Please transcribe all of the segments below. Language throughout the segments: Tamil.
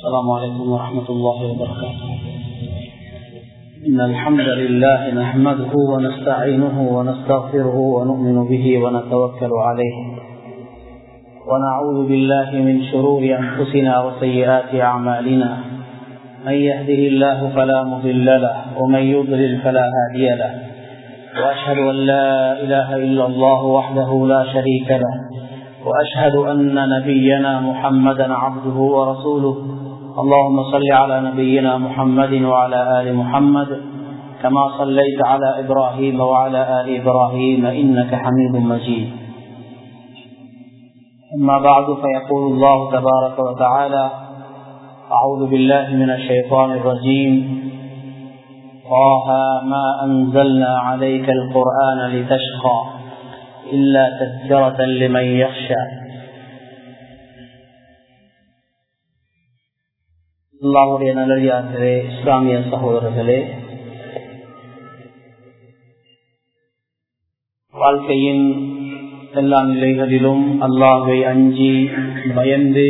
السلام عليكم ورحمة الله وبركاته إن الحمد لله نحمده ونستعينه ونستغفره ونؤمن به ونتوكل عليه ونعوذ بالله من شرور أنفسنا وسيئات أعمالنا من يهده الله فلا مضل له ومن يضلل فلا هادي له وأشهد أن لا إله إلا الله وحده لا شريك له وأشهد أن نبينا محمدا عبده ورسوله اللهم صل على نبينا محمد وعلى آل محمد كما صليت على إبراهيم وعلى آل إبراهيم إنك حميد مجيد أما بعد فيقول الله تبارك وتعالى أعوذ بالله من الشيطان الرجيم طه ما أنزلنا عليك القرآن لتشقى إلا تذكرة لمن يخشى அல்லாவுடைய நல்லடியார்களே இஸ்லாமிய சகோதரர்களே வாழ்க்கையின் எல்லா நிலைகளிலும் அல்லாஹை அஞ்சி பயந்து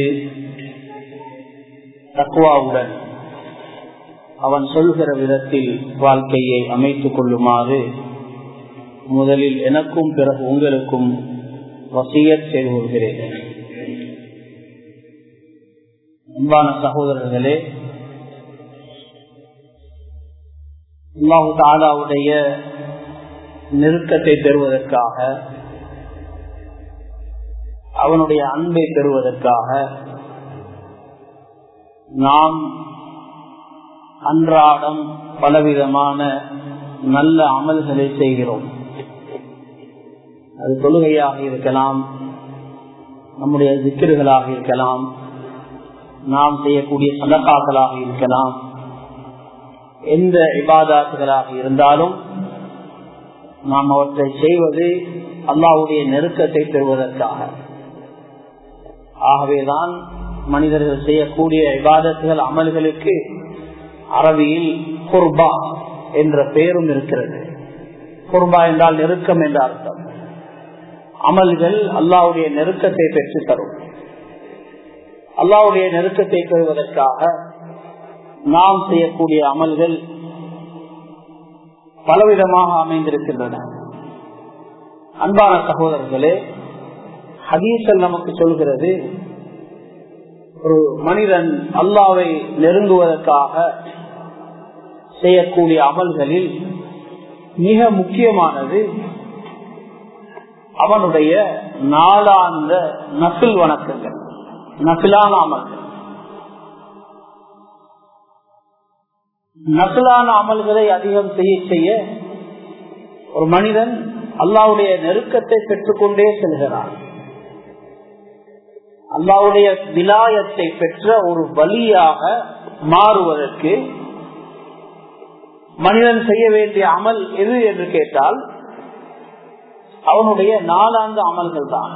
தக்குவாவுடன் அவன் சொல்கிற விதத்தில் வாழ்க்கையை அமைத்துக் கொள்ளுமாறு முதலில் எனக்கும் பிறகு உங்களுக்கும் வசியத் செய்து கொள்கிறேன் அன்பான சகோதரர்களே அல்லாஹு தாலாவுடைய நெருக்கத்தை பெறுவதற்காக அவனுடைய அன்பை பெறுவதற்காக நாம் அன்றாடம் பலவிதமான நல்ல அமல்களை செய்கிறோம் அது தொழுகையாக இருக்கலாம் நம்முடைய திக்கிர்களாக இருக்கலாம் நாம் செய்யக்கூடிய சதக்காக்களாக இருக்கலாம் எந்த இபாதாத்துகளாக இருந்தாலும் நாம் அவற்றை செய்வது அல்லாவுடைய நெருக்கத்தை பெறுவதற்காக ஆகவேதான் மனிதர்கள் செய்யக்கூடிய இபாதத்துகள் அமல்களுக்கு அரபியில் குர்பா என்ற பெயரும் இருக்கிறது குர்பா என்றால் நெருக்கம் என்ற அர்த்தம் அமல்கள் அல்லாவுடைய நெருக்கத்தை பெற்று தரும் அல்லாவுடைய நெருக்கத்தை பெறுவதற்காக நாம் செய்யக்கூடிய அமல்கள் பலவிதமாக அமைந்திருக்கின்றன அன்பான சகோதரர்களே ஹதீசல் நமக்கு சொல்கிறது ஒரு மனிதன் அல்லாவை நெருங்குவதற்காக செய்யக்கூடிய அமல்களில் மிக முக்கியமானது அவனுடைய நாளாந்த நசில் வணக்கங்கள் நசிலான அமல்கள் நசிலான அமல்களை அதிகம் செய்ய செய்ய ஒரு மனிதன் அல்லாவுடைய நெருக்கத்தை பெற்றுக்கொண்டே செல்கிறான் அல்லாவுடைய விலாயத்தை பெற்ற ஒரு வழியாக மாறுவதற்கு மனிதன் செய்ய வேண்டிய அமல் எது என்று கேட்டால் அவனுடைய நாளாந்த அமல்கள் தான்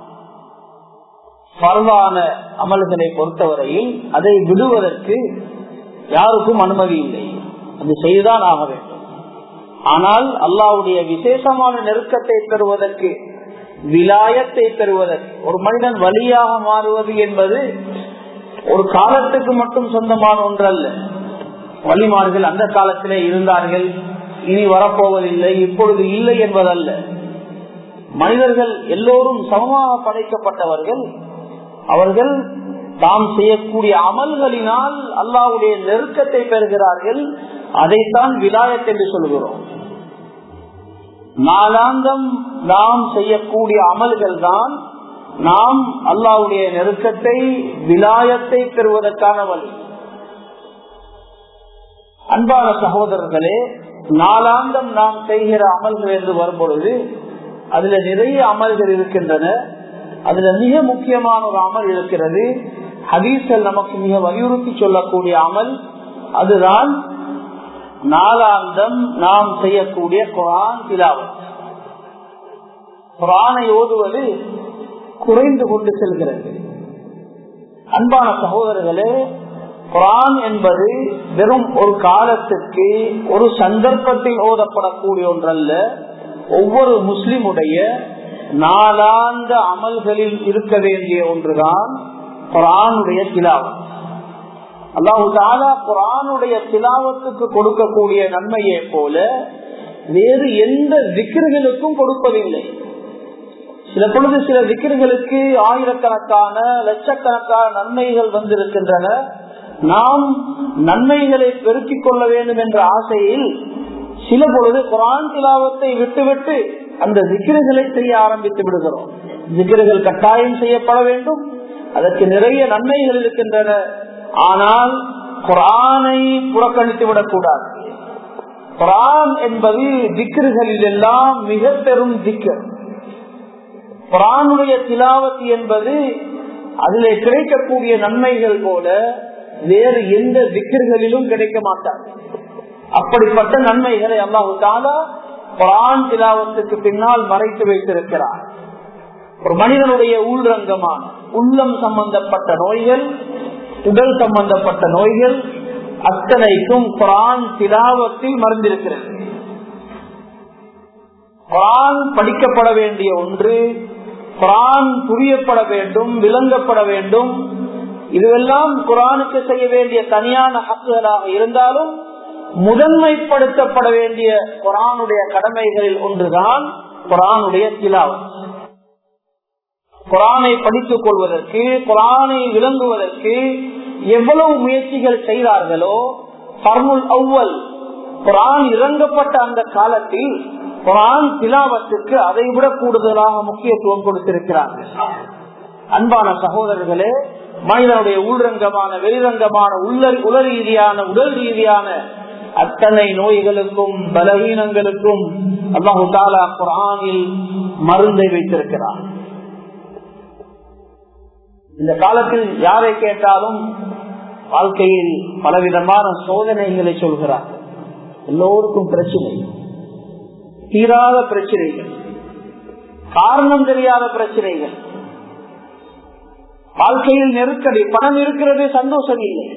பரவான அமல்களை பொறுத்தவரையில் அதை விடுவதற்கு யாருக்கும் அனுமதி இல்லை அது செய்துதான் ஆக வேண்டும் ஆனால் அல்லாவுடைய விசேஷமான நெருக்கத்தை பெறுவதற்கு விலாயத்தை பெறுவதற்கு ஒரு மனிதன் வழியாக மாறுவது என்பது ஒரு காலத்துக்கு மட்டும் சொந்தமான ஒன்றல்ல வழிமார்கள் அந்த காலத்திலே இருந்தார்கள் இனி வரப்போவதில்லை இப்பொழுது இல்லை என்பதல்ல மனிதர்கள் எல்லோரும் சமமாக படைக்கப்பட்டவர்கள் அவர்கள் தாம் செய்யக்கூடிய அமல்களினால் அல்லாவுடைய நெருக்கத்தை பெறுகிறார்கள் அதைத்தான் விலாயத் என்று சொல்கிறோம் நாளாந்தம் நாம் செய்யக்கூடிய அமல்கள் தான் நாம் அல்லாவுடைய நெருக்கத்தை விலாயத்தை பெறுவதற்கான வழி அன்பான சகோதரர்களே நாளாந்தம் நாம் செய்கிற அமல்கள் என்று வரும்பொழுது அதுல நிறைய அமல்கள் இருக்கின்றன அதுல மிக முக்கியமான ஒரு அமல் இருக்கிறது ஹதீசல் நமக்கு மிக வலியுறுத்தி சொல்லக்கூடிய அமல் அதுதான் நாளாந்தம் நாம் செய்யக்கூடிய குரான் திலாவத் குரானை ஓதுவது குறைந்து கொண்டு செல்கிறது அன்பான சகோதரர்களே குரான் என்பது வெறும் ஒரு காலத்துக்கு ஒரு சந்தர்ப்பத்தில் ஓதப்படக்கூடிய ஒன்றல்ல ஒவ்வொரு முஸ்லிமுடைய நாளாந்த அமல்களில் இருக்க வேண்டிய ஒன்றுதான் குரானுடைய திலாவத் அல்லாஹு தாலா குரானுடைய திலாவத்துக்கு கொடுக்கக்கூடிய நன்மையை போல வேறு எந்த விக்கிர்களுக்கும் கொடுப்பதில்லை சில பொழுது சில விக்கிர்களுக்கு ஆயிரக்கணக்கான லட்சக்கணக்கான நன்மைகள் வந்திருக்கின்றன நாம் நன்மைகளை பெருக்கிக் கொள்ள வேண்டும் என்ற ஆசையில் சில பொழுது குரான் திலாவத்தை விட்டுவிட்டு அந்த திக்கிறுகளை செய்ய ஆரம்பித்து விடுகிறோம் திக்கிறுகள் கட்டாயம் செய்யப்பட வேண்டும் அதற்கு நிறைய நன்மைகள் இருக்கின்றன ஆனால் குரானை புறக்கணித்து விடக்கூடாது குரான் என்பது திக்கிறுகளில் எல்லாம் மிக பெரும் திக்கர் குரானுடைய திலாவத்து என்பது அதிலே கிடைக்கக்கூடிய நன்மைகள் போல வேறு எந்த திக்கர்களிலும் கிடைக்க மாட்டார் அப்படிப்பட்ட நன்மைகளை அல்லாஹு தாலா குரான் திலாவத்துக்கு பின்னால் மறைத்து வைத்திருக்கிறார் ஒரு மனிதனுடைய உள்ரங்கமான உள்ளம் சம்பந்தப்பட்ட நோய்கள் உடல் சம்பந்தப்பட்ட நோய்கள் அத்தனைக்கும் குரான் திலாவத்தில் மறந்திருக்கிறது குரான் படிக்கப்பட வேண்டிய ஒன்று குரான் புரியப்பட வேண்டும் விளங்கப்பட வேண்டும் இதுவெல்லாம் குரானுக்கு செய்ய வேண்டிய தனியான ஹக்குகளாக இருந்தாலும் முதன்மைப்படுத்தப்பட வேண்டிய குரானுடைய கடமைகளில் ஒன்றுதான் குரானுடைய திலாவத் குரானை படித்துக் கொள்வதற்கு குரானை விளங்குவதற்கு எவ்வளவு முயற்சிகள் செய்தார்களோ பர்முல் அவ்வல் குரான் இறங்கப்பட்ட அந்த காலத்தில் குரான் திலாவத்துக்கு அதை விட கூடுதலாக முக்கியத்துவம் கொடுத்திருக்கிறார்கள் அன்பான சகோதரர்களே மனிதனுடைய உள்ரங்கமான வெளிரங்கமான உள்ள உல ரீதியான உடல் ரீதியான அத்தனை நோய்களுக்கும் பலவீனங்களுக்கும் அல்லாஹு தாலா குரானில் மருந்தை வைத்திருக்கிறார் இந்த காலத்தில் யாரை கேட்டாலும் வாழ்க்கையில் பலவிதமான சோதனைகளை சொல்கிறார் எல்லோருக்கும் பிரச்சனை தீராத பிரச்சனைகள் காரணம் தெரியாத பிரச்சனைகள் வாழ்க்கையில் நெருக்கடி பணம் இருக்கிறது சந்தோஷம் இல்லை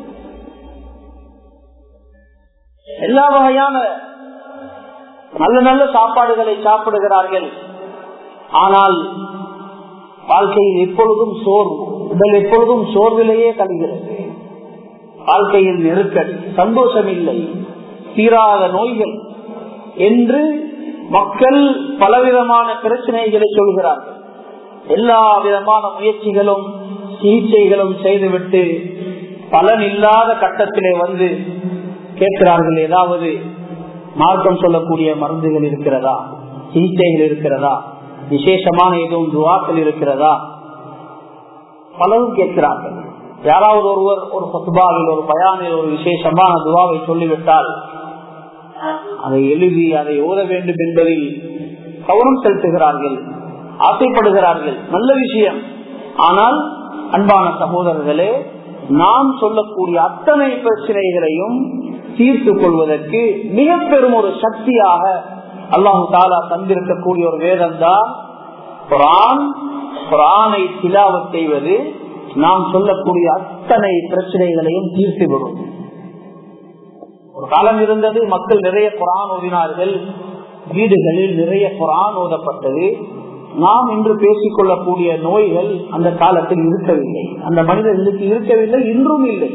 எல்லா வகையான நல்ல நல்ல சாப்பாடுகளை சாப்பிடுகிறார்கள் ஆனால் வாழ்க்கையில் எப்பொழுதும் சோர்வு உடல் எப்பொழுதும் சோர்விலேயே கழிகிறது வாழ்க்கையில் நெருக்கடி சந்தோஷம் இல்லை தீராத நோய்கள் என்று மக்கள் பலவிதமான பிரச்சனைகளை சொல்கிறார்கள் எல்லா விதமான முயற்சிகளும் சிகிச்சைகளும் செய்துவிட்டு பலன் இல்லாத கட்டத்திலே வந்து கேட்கிறார்கள் ஏதாவது மார்க்கம் சொல்லக்கூடிய மருந்துகள் இருக்கிறதா சிகிச்சைகள் இருக்கிறதா விசேஷமான எதுவும் துவாக்கள் இருக்கிறதா பலரும் கேட்கிறார்கள் யாராவது ஒருவர் ஒரு பசுபாவில் ஒரு பயானில் ஒரு விசேஷமான துவாவை சொல்லிவிட்டால் அதை எழுதி அதை ஓத வேண்டும் என்பதில் கவனம் செலுத்துகிறார்கள் ஆசைப்படுகிறார்கள் நல்ல விஷயம் ஆனால் அன்பான சகோதரர்களே நாம் சொல்லக்கூடிய அத்தனை பிரச்சனைகளையும் தீர்த்து கொள்வதற்கு மிக பெரும் ஒரு சக்தியாக அல்லாஹு தாலா தந்திருக்கக்கூடிய ஒரு வேதம் தான் குரான் குரானை திலாவத் செய்வது நாம் சொல்லக்கூடிய அத்தனை பிரச்சனைகளையும் தீர்த்துவிடும் ஒரு காலம் இருந்தது மக்கள் நிறைய குரான் ஓதினார்கள் வீடுகளில் நிறைய குரான் ஓதப்பட்டது நாம் இன்று பேசிக் கொள்ளக்கூடிய நோய்கள் அந்த காலத்தில் இருக்கவில்லை அந்த மனிதர்களுக்கு இருக்கவில்லை இன்றும் இல்லை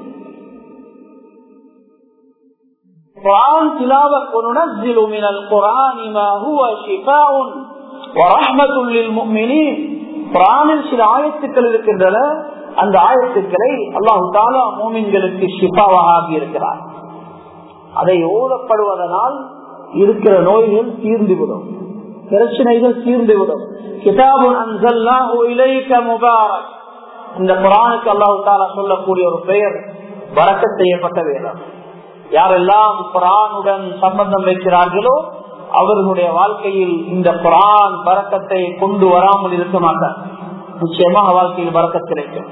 குரான் திலாவத் وننزل من القرآن ما هو شفاء ورحمة للمؤمنين குரானில் சில ஆயத்துக்கள் இருக்கின்றன அந்த ஆயத்துக்களை அல்லாஹு தாலா மோமின்களுக்கு ஷிஃபாவாக ஆகி இருக்கிறார் அதை ஓதப்படுவதனால் இருக்கிற நோய்கள் தீர்ந்துவிடும் பிரச்சனைகள் தீர்ந்துவிடும் கிதாபு முபாரக் இந்த குரானுக்கு அல்லாஹு தாலா சொல்லக்கூடிய ஒரு பெயர் வரக்க செய்யப்பட்ட வேதம் யாரெல்லாம் குரானுடன் சம்பந்தம் வைக்கிறார்களோ அவர்களுடைய வாழ்க்கையில் இந்த குரான் பறக்கத்தை கொண்டு வராமல் இருக்க மாட்டார் நிச்சயமாக வாழ்க்கையில் பறக்க கிடைக்கும்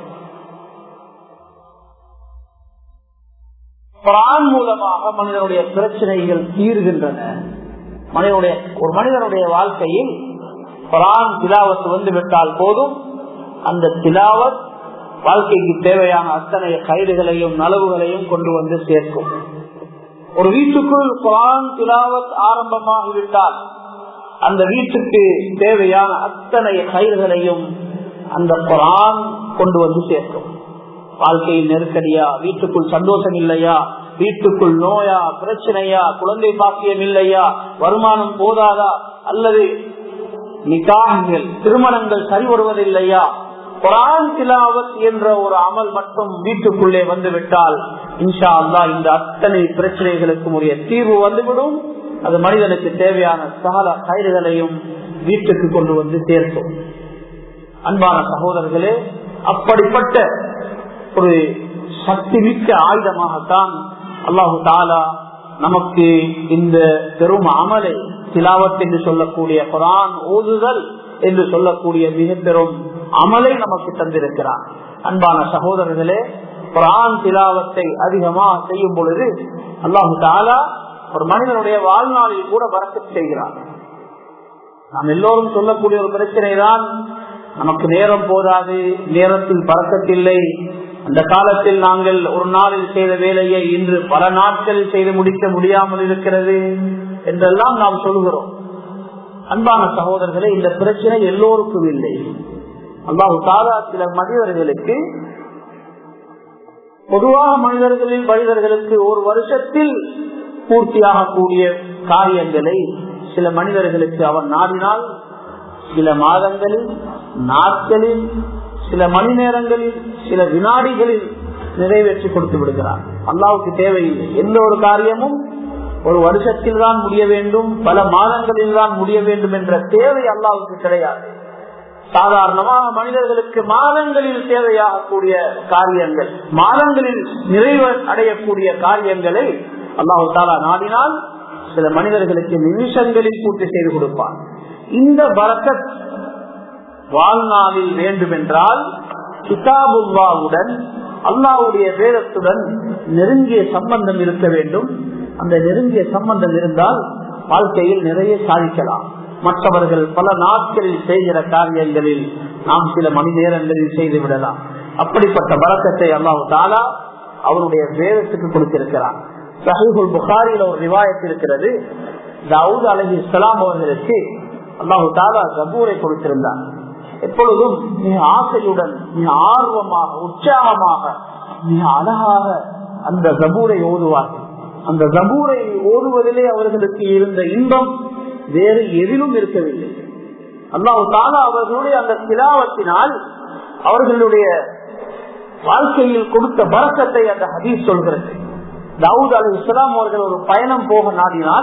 குரான் மூலமாக மனிதனுடைய பிரச்சனைகள் தீர்கின்றன மனிதனுடைய ஒரு மனிதனுடைய வாழ்க்கையில் குரான் திலாவத் வந்து விட்டால் போதும் அந்த திலாவத் வாழ்க்கைக்கு தேவையான அத்தனை கைதுகளையும் நலவுகளையும் கொண்டு வந்து சேர்க்கும் ஒரு வீட்டுக்குள் குரான் திலாவத் ஆரம்பமாகிவிட்டால் அந்த வீட்டுக்கு தேவையான அத்தனை கயிறுகளையும் அந்த குரான் கொண்டு வந்து சேர்க்கும் வாழ்க்கையில் நெருக்கடியா வீட்டுக்குள் சந்தோஷம் இல்லையா வீட்டுக்குள் நோயா பிரச்சனையா குழந்தை பாக்கியம் இல்லையா வருமானம் போதாதா அல்லது நிகாகங்கள் திருமணங்கள் சரி வருவதில்லையா குரான் திலாவத் என்ற ஒரு அமல் மட்டும் வீட்டுக்குள்ளே வந்துவிட்டால் இன்ஷா அல்லா இந்த அத்தனை பிரச்சனைகளுக்கும் உரிய தீர்வு வந்துவிடும் அது மனிதனுக்கு தேவையான சகல கயிறுகளையும் வீட்டுக்கு கொண்டு வந்து சேர்க்கும் அன்பான சகோதரர்களே அப்படிப்பட்ட ஒரு சக்தி மிக்க ஆயுதமாகத்தான் அல்லாஹு தாலா நமக்கு இந்த பெரும் அமலை திலாவத் என்று சொல்லக்கூடிய குரான் ஓதுதல் என்று சொல்லக்கூடிய மிக பெரும் அமலை நமக்கு தந்திருக்கிறார் அன்பான சகோதரர்களே குரான் திலாவத்தை அதிகமாக செய்யும் பொழுது அல்லாஹு தாலா ஒரு மனிதனுடைய வாழ்நாளில் கூட வரக்க செய்கிறார் நாம் எல்லோரும் சொல்லக்கூடிய ஒரு பிரச்சனை தான் நமக்கு நேரம் போதாது நேரத்தில் பறக்கத்தில்லை அந்த காலத்தில் நாங்கள் ஒரு நாளில் செய்த வேலையை இன்று பல நாட்களில் செய்து முடிக்க முடியாமல் இருக்கிறது என்றெல்லாம் நாம் சொல்கிறோம் அன்பான சகோதரர்களே இந்த பிரச்சனை எல்லோருக்கும் இல்லை அல்லாஹு தாரா சில மனிதர்களுக்கு பொதுவாக மனிதர்களில் மனிதர்களுக்கு ஒரு வருஷத்தில் பூர்த்தியாகக்கூடிய காரியங்களை சில மனிதர்களுக்கு அவன் நாடினால் சில மாதங்களில் நாட்களில் சில மணி நேரங்களில் சில வினாடிகளில் நிறைவேற்றி கொடுத்து விடுகிறார் அல்லாவுக்கு தேவையில்லை எந்த ஒரு காரியமும் ஒரு வருஷத்தில் தான் முடிய வேண்டும் பல மாதங்களில் தான் முடிய வேண்டும் என்ற தேவை அல்லாவுக்கு கிடையாது சாதாரணமாக மனிதர்களுக்கு மாதங்களில் தேவையாகக்கூடிய காரியங்கள் மாதங்களில் நிறைவு அடையக்கூடிய காரியங்களை அல்லாஹு தாலா நாடினால் சில மனிதர்களுக்கு நிமிஷங்களில் பூர்த்தி செய்து கொடுப்பார் இந்த பரக்கத் வாழ்நாளில் வேண்டும் என்றால் கிதாபுல்லாவுடன் அல்லாவுடைய வேதத்துடன் நெருங்கிய சம்பந்தம் இருக்க வேண்டும் அந்த நெருங்கிய சம்பந்தம் இருந்தால் வாழ்க்கையில் நிறைய சாதிக்கலாம் மற்றவர்கள் பல நாட்களில் செய்கிற காரியங்களில் நாம் சில மணி நேரங்களில் செய்து விடலாம் அப்படிப்பட்ட வழக்கத்தை அல்லாஹு தாலா அவருடைய வேதத்துக்கு கொடுத்திருக்கிறார் சஹீபுல் புகாரியில் ஒரு ரிவாயத்து இருக்கிறது தாவூத் அலஹி இஸ்லாம் அவர்களுக்கு அல்லாஹு தாலா ஜபூரை கொடுத்திருந்தார் எப்பொழுதும் மிக ஆசையுடன் மிக ஆர்வமாக உற்சாகமாக மிக அழகாக அந்த ஜபூரை ஓதுவார்கள் அந்த ஜபூரை ஓதுவதிலே அவர்களுக்கு இருந்த இன்பம் வேறு எதிலும் இருக்கவில்லை அல்லாஹு தாலா அவர்களுடைய அந்த சிலாவத்தினால் அவர்களுடைய வாழ்க்கையில் கொடுத்த பழக்கத்தை அந்த ஹதீஸ் சொல்கிறது தாவூத் அலி இஸ்லாம் அவர்கள் ஒரு பயணம் போக நாடினால்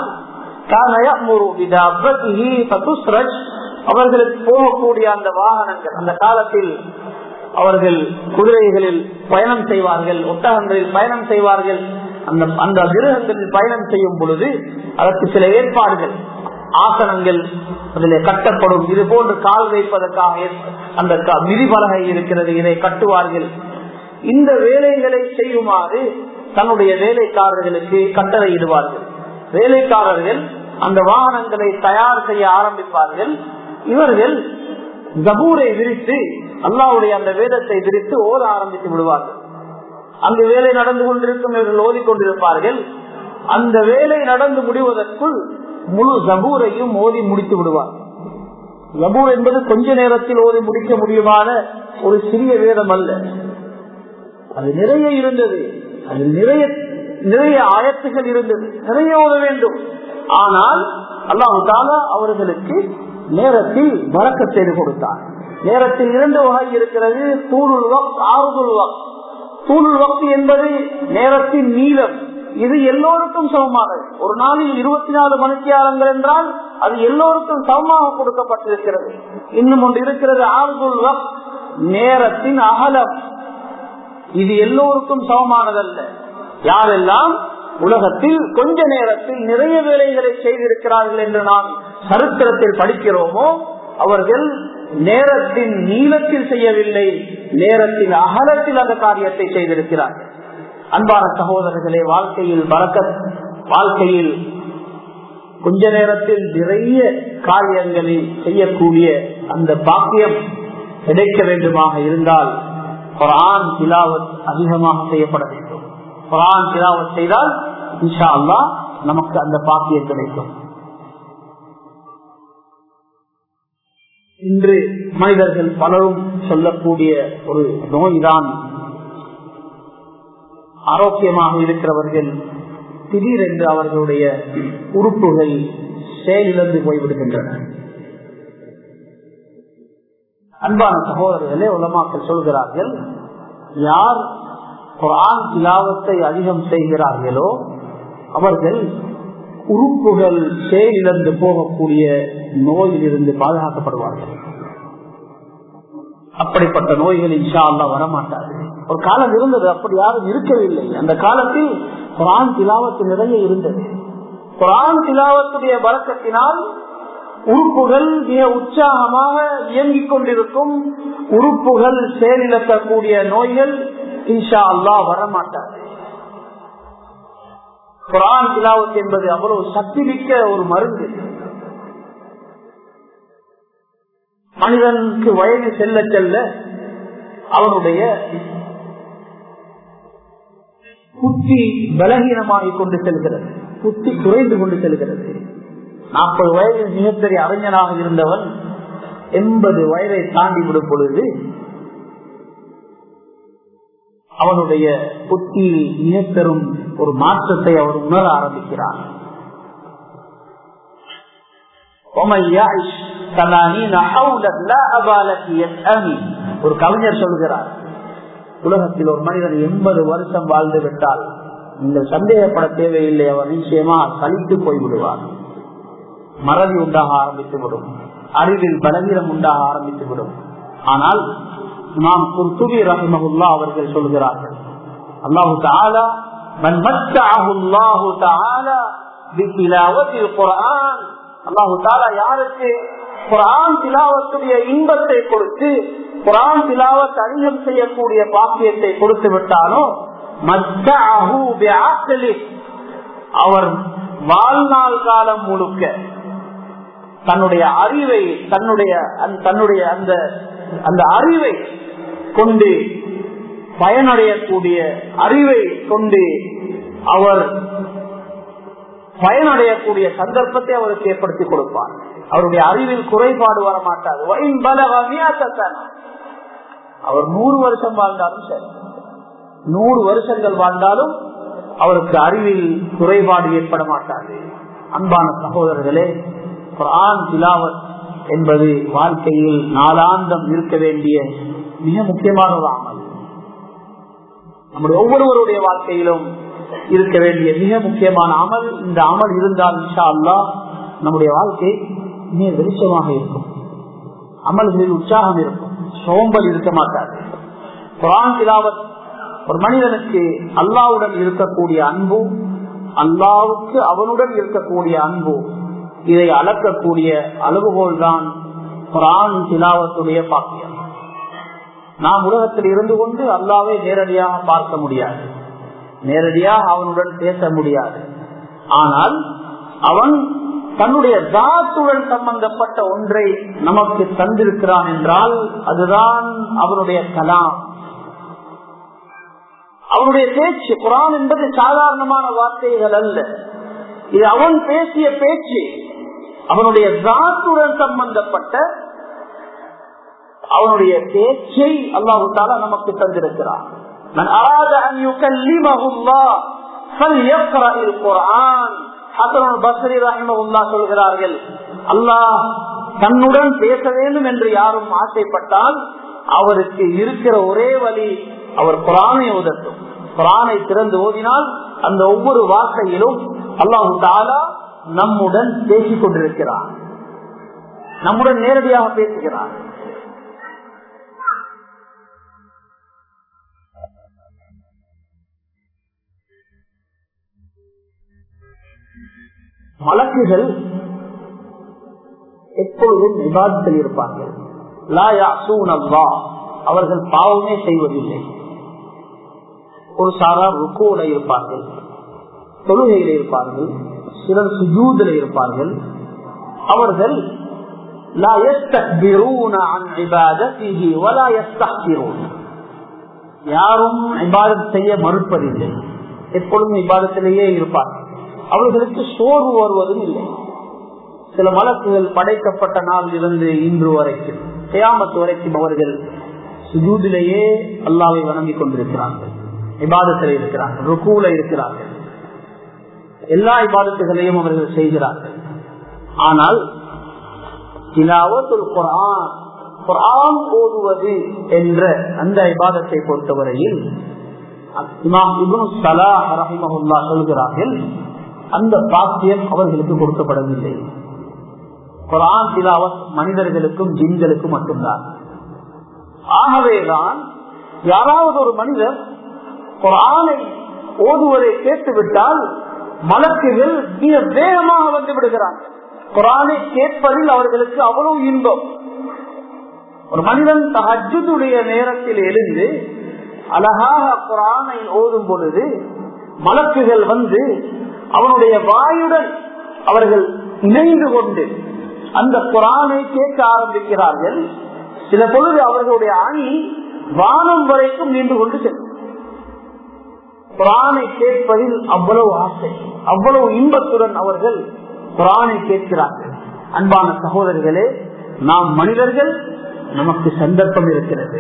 அவர்களுக்கு போகக்கூடிய அந்த வாகனங்கள் அந்த காலத்தில் அவர்கள் குதிரைகளில் பயணம் செய்வார்கள் ஒட்டகங்களில் பயணம் செய்வார்கள் அந்த அந்த மிருகங்களில் பயணம் செய்யும் பொழுது அதற்கு சில ஏற்பாடுகள் ஆசனங்கள் அதில் கட்டப்படும் இது போன்று கால் வைப்பதற்காக அந்த மிதிபலகை இருக்கிறது இதை கட்டுவார்கள் இந்த வேலைகளை செய்யுமாறு தன்னுடைய வேலைக்காரர்களுக்கு கட்டளையிடுவார்கள் வேலைக்காரர்கள் அந்த வாகனங்களை தயார் செய்ய ஆரம்பிப்பார்கள் இவர்கள் ஜபூரை விரித்து அல்லாவுடைய அந்த வேதத்தை விரித்து ஓத ஆரம்பித்து விடுவார்கள் அங்கு வேலை நடந்து கொண்டிருக்கும் இவர்கள் ஓதிக்கொண்டிருப்பார்கள் அந்த வேலை நடந்து முடிவதற்குள் முழு ஜபூரையும் ஓதி முடித்து விடுவார் ஜபூர் என்பது கொஞ்ச நேரத்தில் ஓதி முடிக்க முடியுமான ஒரு சிறிய வேதம் அல்ல அது நிறைய இருந்தது அது நிறைய நிறைய ஆயத்துகள் இருந்தது நிறைய ஓத வேண்டும் ஆனால் அல்லாஹு தாலா அவர்களுக்கு நேரத்தில் வழக்க செய்து கொடுத்தார் நேரத்தில் இரண்டு வகை இருக்கிறது தூளுல் வக் ஆறுதுல் வக் தூளுல் வக்து என்பது நேரத்தின் நீளம் இது எல்லோருக்கும் சமமானது ஒரு நாளில் இருபத்தி நாலு மணித்தியாலங்கள் என்றால் அது எல்லோருக்கும் சமமாக கொடுக்கப்பட்டிருக்கிறது இன்னும் ஒன்று இருக்கிறது ஆறுதுல் வக் நேரத்தின் அகலம் இது எல்லோருக்கும் சமமானதல்ல யாரெல்லாம் உலகத்தில் கொஞ்ச நேரத்தில் நிறைய வேலைகளை செய்திருக்கிறார்கள் என்று நாம் சரித்திரத்தில் படிக்கிறோமோ அவர்கள் நேரத்தின் நீளத்தில் செய்யவில்லை நேரத்தின் அகலத்தில் அந்த காரியத்தை செய்திருக்கிறார்கள் அன்பான சகோதரர்களே வாழ்க்கையில் வழக்க வாழ்க்கையில் கொஞ்ச நேரத்தில் நிறைய காரியங்களை செய்யக்கூடிய அந்த பாக்கியம் கிடைக்க வேண்டுமாக இருந்தால் குரான் திலாவத் அதிகமாக செய்யப்பட வேண்டும் குரான் திலாவத் செய்தால் இன்ஷா அல்லா நமக்கு அந்த பாக்கியம் கிடைக்கும் இன்று மனிதர்கள் பலரும் சொல்லக்கூடிய ஒரு நோய்தான் ஆரோக்கியமாக இருக்கிறவர்கள் திடீரென்று அவர்களுடைய உறுப்புகள் செயலிழந்து போய்விடுகின்றன அன்பான சகோதரர்களே உலமாக்கள் சொல்கிறார்கள் யார் குரான் திலாவத்தை அதிகம் செய்கிறார்களோ அவர்கள் உறுப்புகள் செயலிழந்து போகக்கூடிய நோயிலிருந்து பாதுகாக்கப்படுவார்கள் அப்படிப்பட்ட நோய்கள் இன்ஷா அல்லா வரமாட்டாது ஒரு காலம் இருந்தது அப்படி யாரும் இருக்கவில்லை அந்த காலத்தில் குரான் திலாவத்து நிறைய இருந்தது குரான் திலாவத்துடைய வழக்கத்தினால் உறுப்புகள் மிக உற்சாகமாக இயங்கிக் கொண்டிருக்கும் உறுப்புகள் செயலிழக்கக்கூடிய நோய்கள் இன்ஷா அல்லா வரமாட்டாது குரான் திலாவத் என்பது அவ்வளவு சக்தி மிக்க ஒரு மருந்து மனிதனுக்கு வயது செல்ல செல்ல அவனுடைய புத்தி பலகீனமாகிக் கொண்டு செல்கிறது புத்தி குறைந்து கொண்டு செல்கிறது நாற்பது வயது மிகப்பெரிய அறிஞனாக இருந்தவன் எண்பது வயதை தாண்டி விடும் பொழுது அவனுடைய புத்தி மிக பெரும் ஒரு மாற்றத்தை அவர் உணர ஆரம்பிக்கிறார் ஒரு கவிஞர் சொல்கிறார் உலகத்தில் ஒரு மனிதன் எண்பது வருஷம் வாழ்ந்து விட்டால் நீங்கள் சந்தேகப்பட தேவையில்லை அவர் நிச்சயமா கழித்து போய்விடுவார் மறதி உண்டாக ஆரம்பித்து விடும் அறிவில் பலவீனம் உண்டாக ஆரம்பித்து விடும் ஆனால் நாம் குர்துபி ரஹிமகுல்லா அவர்கள் சொல்கிறார்கள் அல்லாஹு தாலா من متعه الله تعالى بتلاوة القرآن அல்லாஹு தாலா யாருக்கு குரான் திலாவத்துடைய இன்பத்தை கொடுத்து குரான் திலாவத் அதிகம் செய்யக்கூடிய பாக்கியத்தை கொடுத்து விட்டானோ அவர் வாழ்நாள் காலம் முழுக்க தன்னுடைய அறிவை தன்னுடைய தன்னுடைய அந்த அந்த அறிவை கொண்டு பயனடையக்கூடிய அறிவை கொண்டு அவர் பயனடையக்கூடிய சந்தர்ப்பத்தை அவருக்கு ஏற்படுத்தி கொடுப்பார் அவருடைய அறிவில் குறைபாடு வர மாட்டார் அவர் நூறு வருஷம் வாழ்ந்தாலும் சரி நூறு வருஷங்கள் வாழ்ந்தாலும் அவருக்கு அறிவில் குறைபாடு ஏற்பட மாட்டாது அன்பான சகோதரர்களே குரான் திலாவத் என்பது வாழ்க்கையில் நாளாந்தம் இருக்க வேண்டிய மிக முக்கியமான ஒரு அமல் நம்முடைய ஒவ்வொருவருடைய வாழ்க்கையிலும் இருக்க வேண்டிய மிக முக்கியமான அமல் இந்த அமல் இருந்தால் இன்ஷா அல்லா நம்முடைய வாழ்க்கை மிக வெளிச்சமாக இருக்கும் அமல்களில் உற்சாகம் இருக்கும் சோம்பல் இருக்க மாட்டாது குரான் திலாவத் ஒரு மனிதனுக்கு அல்லாவுடன் இருக்கக்கூடிய அன்பு அல்லாவுக்கு அவனுடன் இருக்கக்கூடிய அன்பு இதை அளக்கக்கூடிய அளவுகோல் தான் குரான் திலாவத்துடைய பாக்கியம் நாம் உலகத்தில் இருந்து கொண்டு அல்லாவை நேரடியாக பார்க்க முடியாது நேரடியாக அவனுடன் பேச முடியாது ஆனால் அவன் தன்னுடைய தாத்துடன் சம்பந்தப்பட்ட ஒன்றை நமக்கு தந்திருக்கிறான் என்றால் அதுதான் அவனுடைய கலாம் அவனுடைய பேச்சு குரான் என்பது சாதாரணமான வார்த்தைகள் அல்ல இது அவன் பேசிய பேச்சு அவனுடைய தாத்துடன் சம்பந்தப்பட்ட அவனுடைய பேச்சை அல்லாஹு தாலா நமக்கு தந்திருக்கிறான் من أراد أن يكلمه الله فليقرأ القرآن சொல்கிறார்கள் அல்லாஹ் தன்னுடன் பேச வேண்டும் என்று யாரும் ஆசைப்பட்டால் அவருக்கு இருக்கிற ஒரே வழி அவர் குரானை ஓதட்டும் குரானை திறந்து ஓதினால் அந்த ஒவ்வொரு வார்த்தையிலும் அல்லாஹு தாலா நம்முடன் பேசிக் கொண்டிருக்கிறார் நம்முடன் நேரடியாக பேசுகிறார் மலக்குகள் எப்பொழுதும் விவாதத்தில் இருப்பார்கள் அவர்கள் பாவமே செய்வதில்லை ஒரு சாரார் ருக்கோட இருப்பார்கள் தொழுகையில் இருப்பார்கள் சிலர் சுஜூதில் இருப்பார்கள் அவர்கள் யாரும் இபாதத் செய்ய மறுப்பதில்லை எப்பொழுதும் இபாதத்திலேயே இருப்பார்கள் அவர்களுக்கு சோர்வு வருவதும் இல்லை சில வழக்குகள் படைக்கப்பட்ட நாள் இருந்து இன்று வரைக்கும் கியாமத்து வரைக்கும் அவர்கள் சுஜூதிலேயே அல்லாவை வணங்கிக் கொண்டிருக்கிறார்கள் இபாதத்தில் இருக்கிறார்கள் ருக்கூல இருக்கிறார்கள் எல்லா இபாதத்துகளையும் அவர்கள் செய்கிறார்கள் ஆனால் திலாவத்துல் குரான் குரான் ஓதுவது என்ற அந்த இபாதத்தை பொறுத்தவரையில் இமாம் இப்னு சலாஹ் ரஹிமஹுல்லா சொல்கிறார்கள் அந்த பாக்கியம் அவர்களுக்கு கொடுக்கப்படவில்லை குரான் திலாவத் மனிதர்களுக்கும் ஜின்களுக்கும் மட்டும்தான் ஆகவேதான் யாராவது ஒரு மனிதர் குரானை ஓதுவதை கேட்டுவிட்டால் மலக்குகள் மிக வேகமாக வந்து விடுகிறார்கள் குரானை கேட்பதில் அவர்களுக்கு அவ்வளவு இன்பம் ஒரு மனிதன் தஹஜுடைய நேரத்தில் எழுந்து அழகாக குரானை ஓதும் பொழுது மலக்குகள் வந்து அவனுடைய வாயுடன் அவர்கள் இணைந்து கொண்டு அந்த குரானை கேட்க ஆரம்பிக்கிறார்கள் சில பொழுது அவர்களுடைய அணி வானம் வரைக்கும் நின்று கொண்டு செல்லும் குரானை கேட்பதில் அவ்வளவு ஆசை அவ்வளவு இன்பத்துடன் அவர்கள் குரானை கேட்கிறார்கள் அன்பான சகோதரர்களே நாம் மனிதர்கள் நமக்கு சந்தர்ப்பம் இருக்கிறது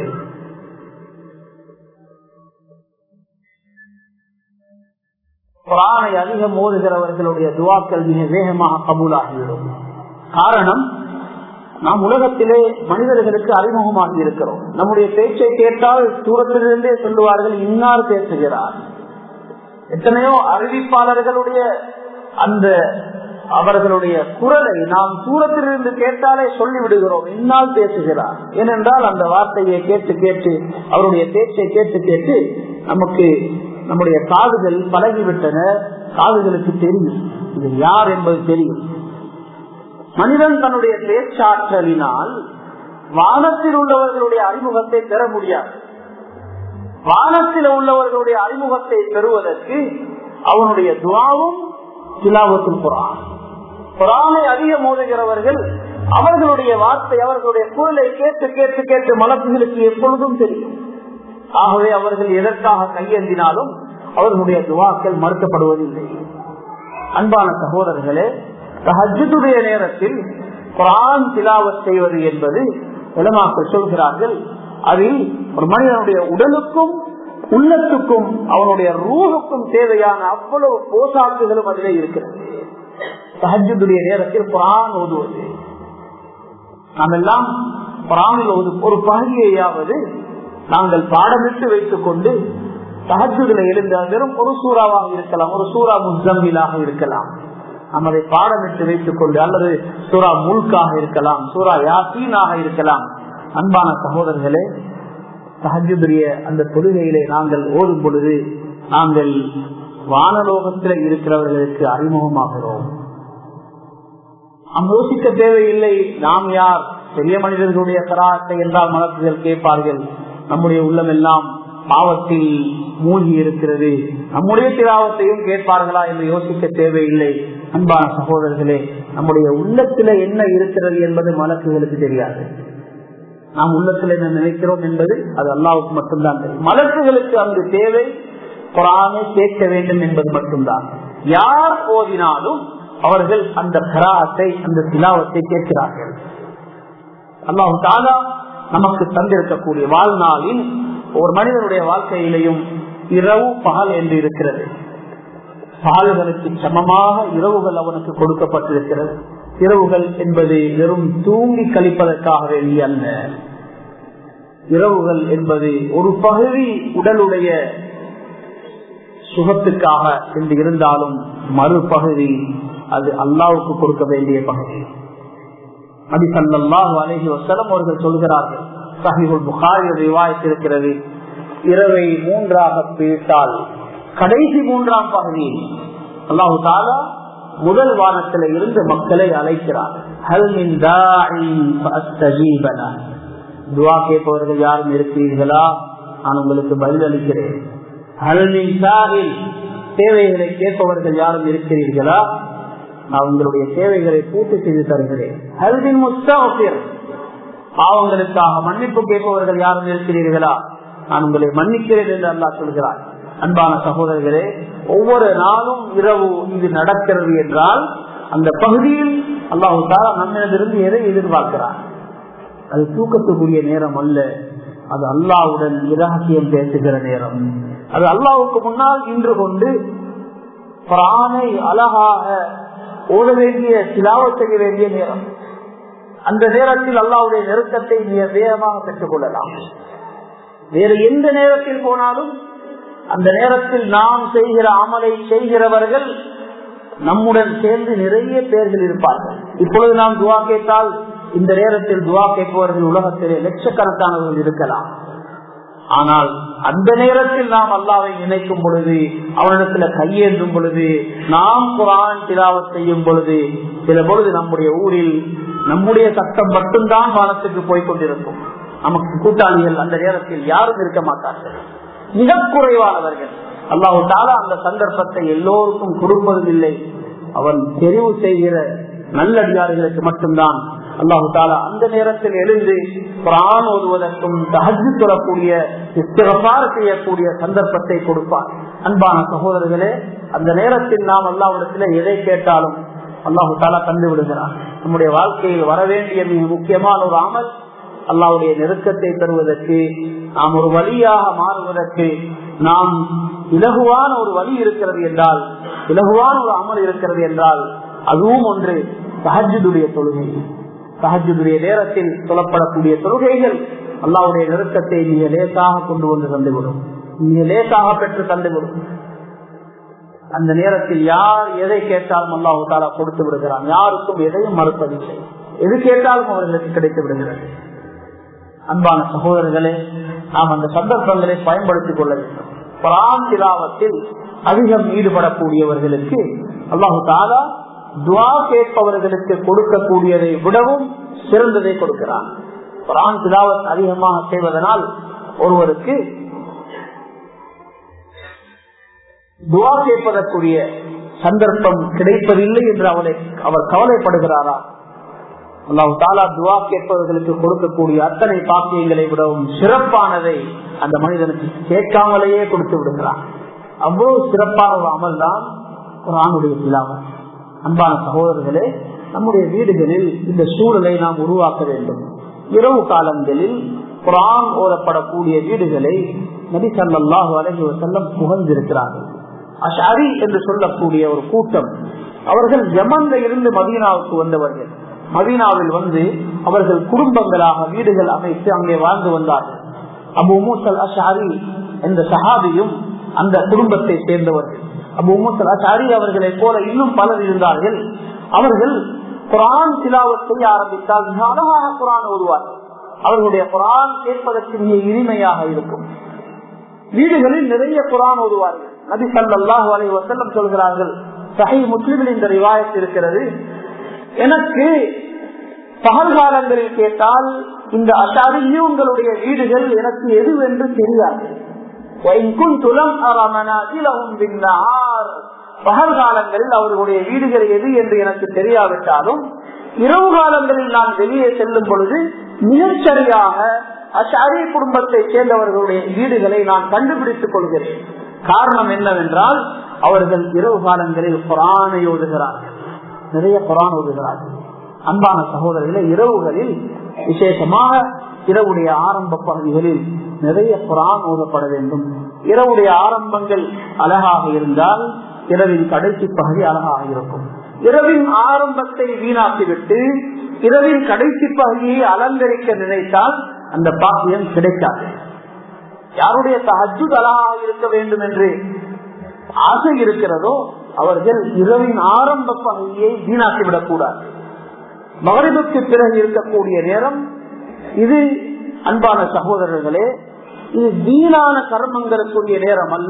குரானை அதிகம் ஓதுகிறவர்களுடைய துவாக்கள் மிக வேகமாக கபூலாகிவிடும் காரணம் நாம் உலகத்திலே மனிதர்களுக்கு அறிமுகமாகி இருக்கிறோம் நம்முடைய பேச்சை கேட்டால் தூரத்திலிருந்தே சொல்லுவார்கள் இன்னார் பேசுகிறார் எத்தனையோ அறிவிப்பாளர்களுடைய அந்த அவர்களுடைய குரலை நாம் தூரத்திலிருந்து கேட்டாலே சொல்லி விடுகிறோம் இன்னால் பேசுகிறார் ஏனென்றால் அந்த வார்த்தையை கேட்டு கேட்டு அவருடைய பேச்சை கேட்டு கேட்டு நமக்கு நம்முடைய காதுகள் பழகிவிட்டன காதுகளுக்கு தெரியும் இது யார் என்பது தெரியும் மனிதன் தன்னுடைய பேச்சாற்றலினால் வானத்தில் உள்ளவர்களுடைய அறிமுகத்தை பெற முடியாது வானத்தில் உள்ளவர்களுடைய அறிமுகத்தை பெறுவதற்கு அவனுடைய துவாவும் திலாவத்தில் குரான் குரானை அதிகம் மோதுகிறவர்கள் அவர்களுடைய வார்த்தை அவர்களுடைய குரலை கேட்டு கேட்டு கேட்டு மலப்புகளுக்கு எப்பொழுதும் தெரியும் ஆகவே அவர்கள் எதற்காக கையேந்தினாலும் அவர்களுடைய துவாக்கள் மறுக்கப்படுவதில்லை அன்பான சகோதரர்களே ஹஜ்ஜுடைய நேரத்தில் குரான் திலாவத் செய்வது என்பது உலமாக்கள் சொல்கிறார்கள் அதில் ஒரு மனிதனுடைய உடலுக்கும் உள்ளத்துக்கும் அவனுடைய ரூஹுக்கும் தேவையான அவ்வளவு போசாக்குகளும் அதிலே இருக்கிறது சஹஜுடைய நேரத்தில் குரான் ஓதுவது நாம் எல்லாம் குரானில் ஒரு பகுதியையாவது நாங்கள் பாடமிட்டு வைத்துக் கொண்டு சஹஜுகளை எழுந்த வெறும் ஒரு சூறாவாக இருக்கலாம் ஒரு சூறா முஸ்தம்பிலாக இருக்கலாம் நாம் அதை பாடமிட்டு வைத்துக் கொண்டு அல்லது சூறா முல்காக இருக்கலாம் சூறா யாசீனாக இருக்கலாம் அன்பான சகோதரர்களே சஹஜுடைய அந்த தொழுகையிலே நாங்கள் ஓடும் பொழுது நாங்கள் வானலோகத்தில் இருக்கிறவர்களுக்கு அறிமுகமாகிறோம் நாம் யோசிக்க தேவையில்லை நாம் யார் பெரிய மனிதர்களுடைய கராட்டை என்றால் மலக்குகள் கேட்பார்கள் நம்முடைய உள்ளம் எல்லாம் பாவத்தில் மூழ்கி இருக்கிறது நம்முடைய திராவத்தையும் கேட்பார்களா என்று யோசிக்க தேவையில்லை அன்பான சகோதரர்களே நம்முடைய உள்ளத்துல என்ன இருக்கிறது என்பது மலக்குகளுக்கு தெரியாது நாம் உள்ளத்தில் என்ன நினைக்கிறோம் என்பது அது அல்லாவுக்கு மட்டும்தான் தெரியும் மலக்குகளுக்கு அங்கு தேவை குரானை கேட்க வேண்டும் என்பது மட்டும்தான் யார் ஓதினாலும் அவர்கள் அந்த கராத்தை அந்த திலாவத்தை கேட்கிறார்கள் அல்லாஹு தாலா நமக்கு தந்திருக்கக்கூடிய வாழ்நாளில் ஒரு மனிதனுடைய வாழ்க்கையிலையும் இரவு பகல் என்று இருக்கிறது பகல்களுக்கு சமமாக இரவுகள் அவனுக்கு கொடுக்கப்பட்டிருக்கிறது இரவுகள் என்பது வெறும் தூங்கி கழிப்பதற்காக வேண்டிய அல்ல இரவுகள் என்பது ஒரு பகுதி உடலுடைய சுகத்துக்காக என்று இருந்தாலும் மறுபகுதி அது அல்லாவுக்கு கொடுக்க வேண்டிய பகுதி நபி சல்லாஹு அலஹி வசலம் அவர்கள் சொல்கிறார்கள் சஹிபுல் புகாரி விவாதித்திருக்கிறது இரவை மூன்றாக பிரித்தால் கடைசி மூன்றாம் பகுதியில் அல்லாஹு தாலா முதல் வானத்தில் இருந்து மக்களை அழைக்கிறார் துவா கேட்பவர்கள் யாரும் இருக்கிறீர்களா நான் உங்களுக்கு பதில் அளிக்கிறேன் தேவைகளை கேட்பவர்கள் யாரும் இருக்கிறீர்களா நான் உங்களுடைய தேவைகளை பூர்த்தி செய்து தருகிறேன் ஹல்வின் முஸ்தாஃபிர் பாவங்களுக்காக மன்னிப்பு கேட்பவர்கள் யாரும் இருக்கிறீர்களா நான் உங்களை மன்னிக்கிறேன் என்று அல்லா சொல்கிறார் அன்பான சகோதரர்களே ஒவ்வொரு நாளும் இரவு இது நடக்கிறது என்றால் அந்த பகுதியில் அல்லாஹு தாரா நம்மிடமிருந்து எதை எதிர்பார்க்கிறார் அது தூக்கத்துக்குரிய நேரம் அல்ல அது அல்லாவுடன் இரகசியம் பேசுகிற நேரம் அது அல்லாவுக்கு முன்னால் இன்று கொண்டு பிராணை அழகாக ஓட வேண்டிய சிலாவ செய்ய வேண்டிய நேரம் அந்த நேரத்தில் அல்லாவுடைய நெருக்கத்தை மிக வேகமாக பெற்றுக் கொள்ளலாம் வேறு எந்த நேரத்தில் போனாலும் அந்த நேரத்தில் நாம் செய்கிற அமலை செய்கிறவர்கள் நம்முடன் சேர்ந்து நிறைய பேர்கள் இருப்பார்கள் இப்பொழுது நாம் துவா கேட்டால் இந்த நேரத்தில் துவா கேட்பவர்கள் உலகத்திலே லட்சக்கணக்கானவர்கள் இருக்கலாம் ஆனால் அந்த நேரத்தில் நாம் அல்லாவை நினைக்கும் பொழுது அவனிடத்துல கையேந்தும் பொழுது நாம் குரான் திலாவத் செய்யும் பொழுது சில பொழுது நம்முடைய ஊரில் நம்முடைய சட்டம் மட்டும்தான் வானத்துக்கு போய்கொண்டிருக்கும் நமக்கு கூட்டாளிகள் அந்த நேரத்தில் யாரும் இருக்க மாட்டார்கள் மிக குறைவானவர்கள் அல்லாஹு தாலா அந்த சந்தர்ப்பத்தை எல்லோருக்கும் கொடுப்பதும் இல்லை அவன் தெரிவு செய்கிற நல்லடியார்களுக்கு மட்டும்தான் அல்லாஹு தாலா அந்த நேரத்தில் எழுந்து குரான் ஓதுவதற்கும் தகஜு தொடரக்கூடிய இஸ்திரபார் செய்யக்கூடிய சந்தர்ப்பத்தை கொடுப்பார் அன்பான சகோதரர்களே அந்த நேரத்தில் நாம் அல்லாவிடத்தில் எதை கேட்டாலும் அல்லாஹு தாலா தந்து விடுகிறார் நம்முடைய வாழ்க்கையில் வர வேண்டிய மிக முக்கியமான ஒரு அமல் அல்லாவுடைய நெருக்கத்தை பெறுவதற்கு நாம் ஒரு வழியாக மாறுவதற்கு நாம் இலகுவான ஒரு வழி இருக்கிறது என்றால் இலகுவான ஒரு அமல் இருக்கிறது என்றால் அதுவும் ஒன்று சஹஜுடைய தொழுகை சஹஜுடைய நேரத்தில் சொல்லப்படக்கூடிய தொழுகைகள் அல்லாவுடைய நெருக்கத்தை மிக லேசாக கொண்டு வந்து தந்துவிடும் மிக லேசாக பெற்று தந்துவிடும் அந்த நேரத்தில் யார் எதை கேட்டாலும் அல்லாஹு தாலா கொடுத்து விடுகிறான் யாருக்கும் எதையும் மறுப்பதில்லை எது கேட்டாலும் அவர்களுக்கு கிடைத்து விடுகிறது அன்பான சகோதரர்களே நாம் அந்த சந்தர்ப்பங்களை பயன்படுத்திக் கொள்ள வேண்டும் குரான் திலாவத்தில் அதிகம் ஈடுபடக்கூடியவர்களுக்கு அல்லாஹு தாலா துவா கேட்பவர்களுக்கு கொடுக்கக்கூடியதை விடவும் சிறந்ததை கொடுக்கிறான் குரான் திலாவத் அதிகமாக செய்வதனால் ஒருவருக்கு துவா கேட்பதற்குரிய சந்தர்ப்பம் கிடைப்பதில்லை என்று அவளை அவர் கவலைப்படுகிறாரா அல்லாஹு தாலா துவா கேட்பவர்களுக்கு கொடுக்கக்கூடிய அத்தனை பாக்கியங்களை விடவும் சிறப்பானதை அந்த மனிதனுக்கு கேட்காமலேயே கொடுத்து விடுகிறான் அவ்வளவு சிறப்பான ஒரு அமல் தான் குரானுடைய திலாவல் அன்பான சகோதரர்களே நம்முடைய வீடுகளில் இந்த சூழலை நாம் உருவாக்க வேண்டும் இரவு காலங்களில் குரான் ஓதப்படக்கூடிய வீடுகளை நபி சல்லாஹு அலஹி வசல்லம் புகழ்ந்திருக்கிறார்கள் அஷாரி என்று சொல்லக்கூடிய ஒரு கூட்டம் அவர்கள் யமன்ல இருந்து மதீனாவுக்கு வந்தவர்கள் மதீனாவில் வந்து அவர்கள் குடும்பங்களாக வீடுகள் அமைத்து அங்கே வாழ்ந்து வந்தார்கள் அபு மூசல் அஷாரி என்ற சஹாபியும் அந்த குடும்பத்தை சேர்ந்தவர்கள் அபு மூசல் அஷாரி அவர்களை போல இன்னும் பலர் இருந்தார்கள் அவர்கள் குரான் திலாவத் செய்ய ஆரம்பித்தால் மிக அழகாக குரான் ஓதுவார்கள் அவர்களுடைய குரான் கேட்பதற்கு மிக இனிமையாக இருக்கும் வீடுகளில் நிறைய குரான் ஓதுவார்கள் நபி சல்லாஹூ அலை வசல்லம் சொல்கிறார்கள் சஹி முஸ்லிமில் இந்த ரிவாயத் இருக்கிறது எனக்கு பகல் காலங்களில் கேட்டால் இந்த அசாரியே உங்களுடைய வீடுகள் எனக்கு எதுவென்று தெரியாது பகல் காலங்களில் அவர்களுடைய வீடுகள் எது என்று எனக்கு தெரியாவிட்டாலும் இரவு காலங்களில் நான் வெளியே செல்லும் பொழுது மிகச்சரியாக அஷாரி குடும்பத்தை சேர்ந்தவர்களுடைய வீடுகளை நான் கண்டுபிடித்துக் கொள்கிறேன் காரணம் என்னவென்றால் அவர்கள் இரவு காலங்களில் குரானை ஓதுகிறார்கள் நிறைய குரான் ஓதுகிறார்கள் அன்பான சகோதரர்களே இரவுகளில் விசேஷமாக இரவுடைய ஆரம்ப பகுதிகளில் நிறைய குரான் ஓதப்பட வேண்டும் இரவுடைய ஆரம்பங்கள் அழகாக இருந்தால் இரவின் கடைசி பகுதி அழகாக இருக்கும் இரவின் ஆரம்பத்தை வீணாக்கிவிட்டு இரவின் கடைசி பகுதியை அலங்கரிக்க நினைத்தால் அந்த பாக்கியம் கிடைக்காது யாருடைய தஹஜு அழகாக இருக்க வேண்டும் என்று ஆசை இருக்கிறதோ அவர்கள் இரவின் ஆரம்ப பகுதியை வீணாக்கிவிடக் கூடாது மகரிபுக்கு பிறகு இருக்கக்கூடிய நேரம் இது அன்பான சகோதரர்களே இது வீணான கர்மங்களுக்குரிய நேரம் அல்ல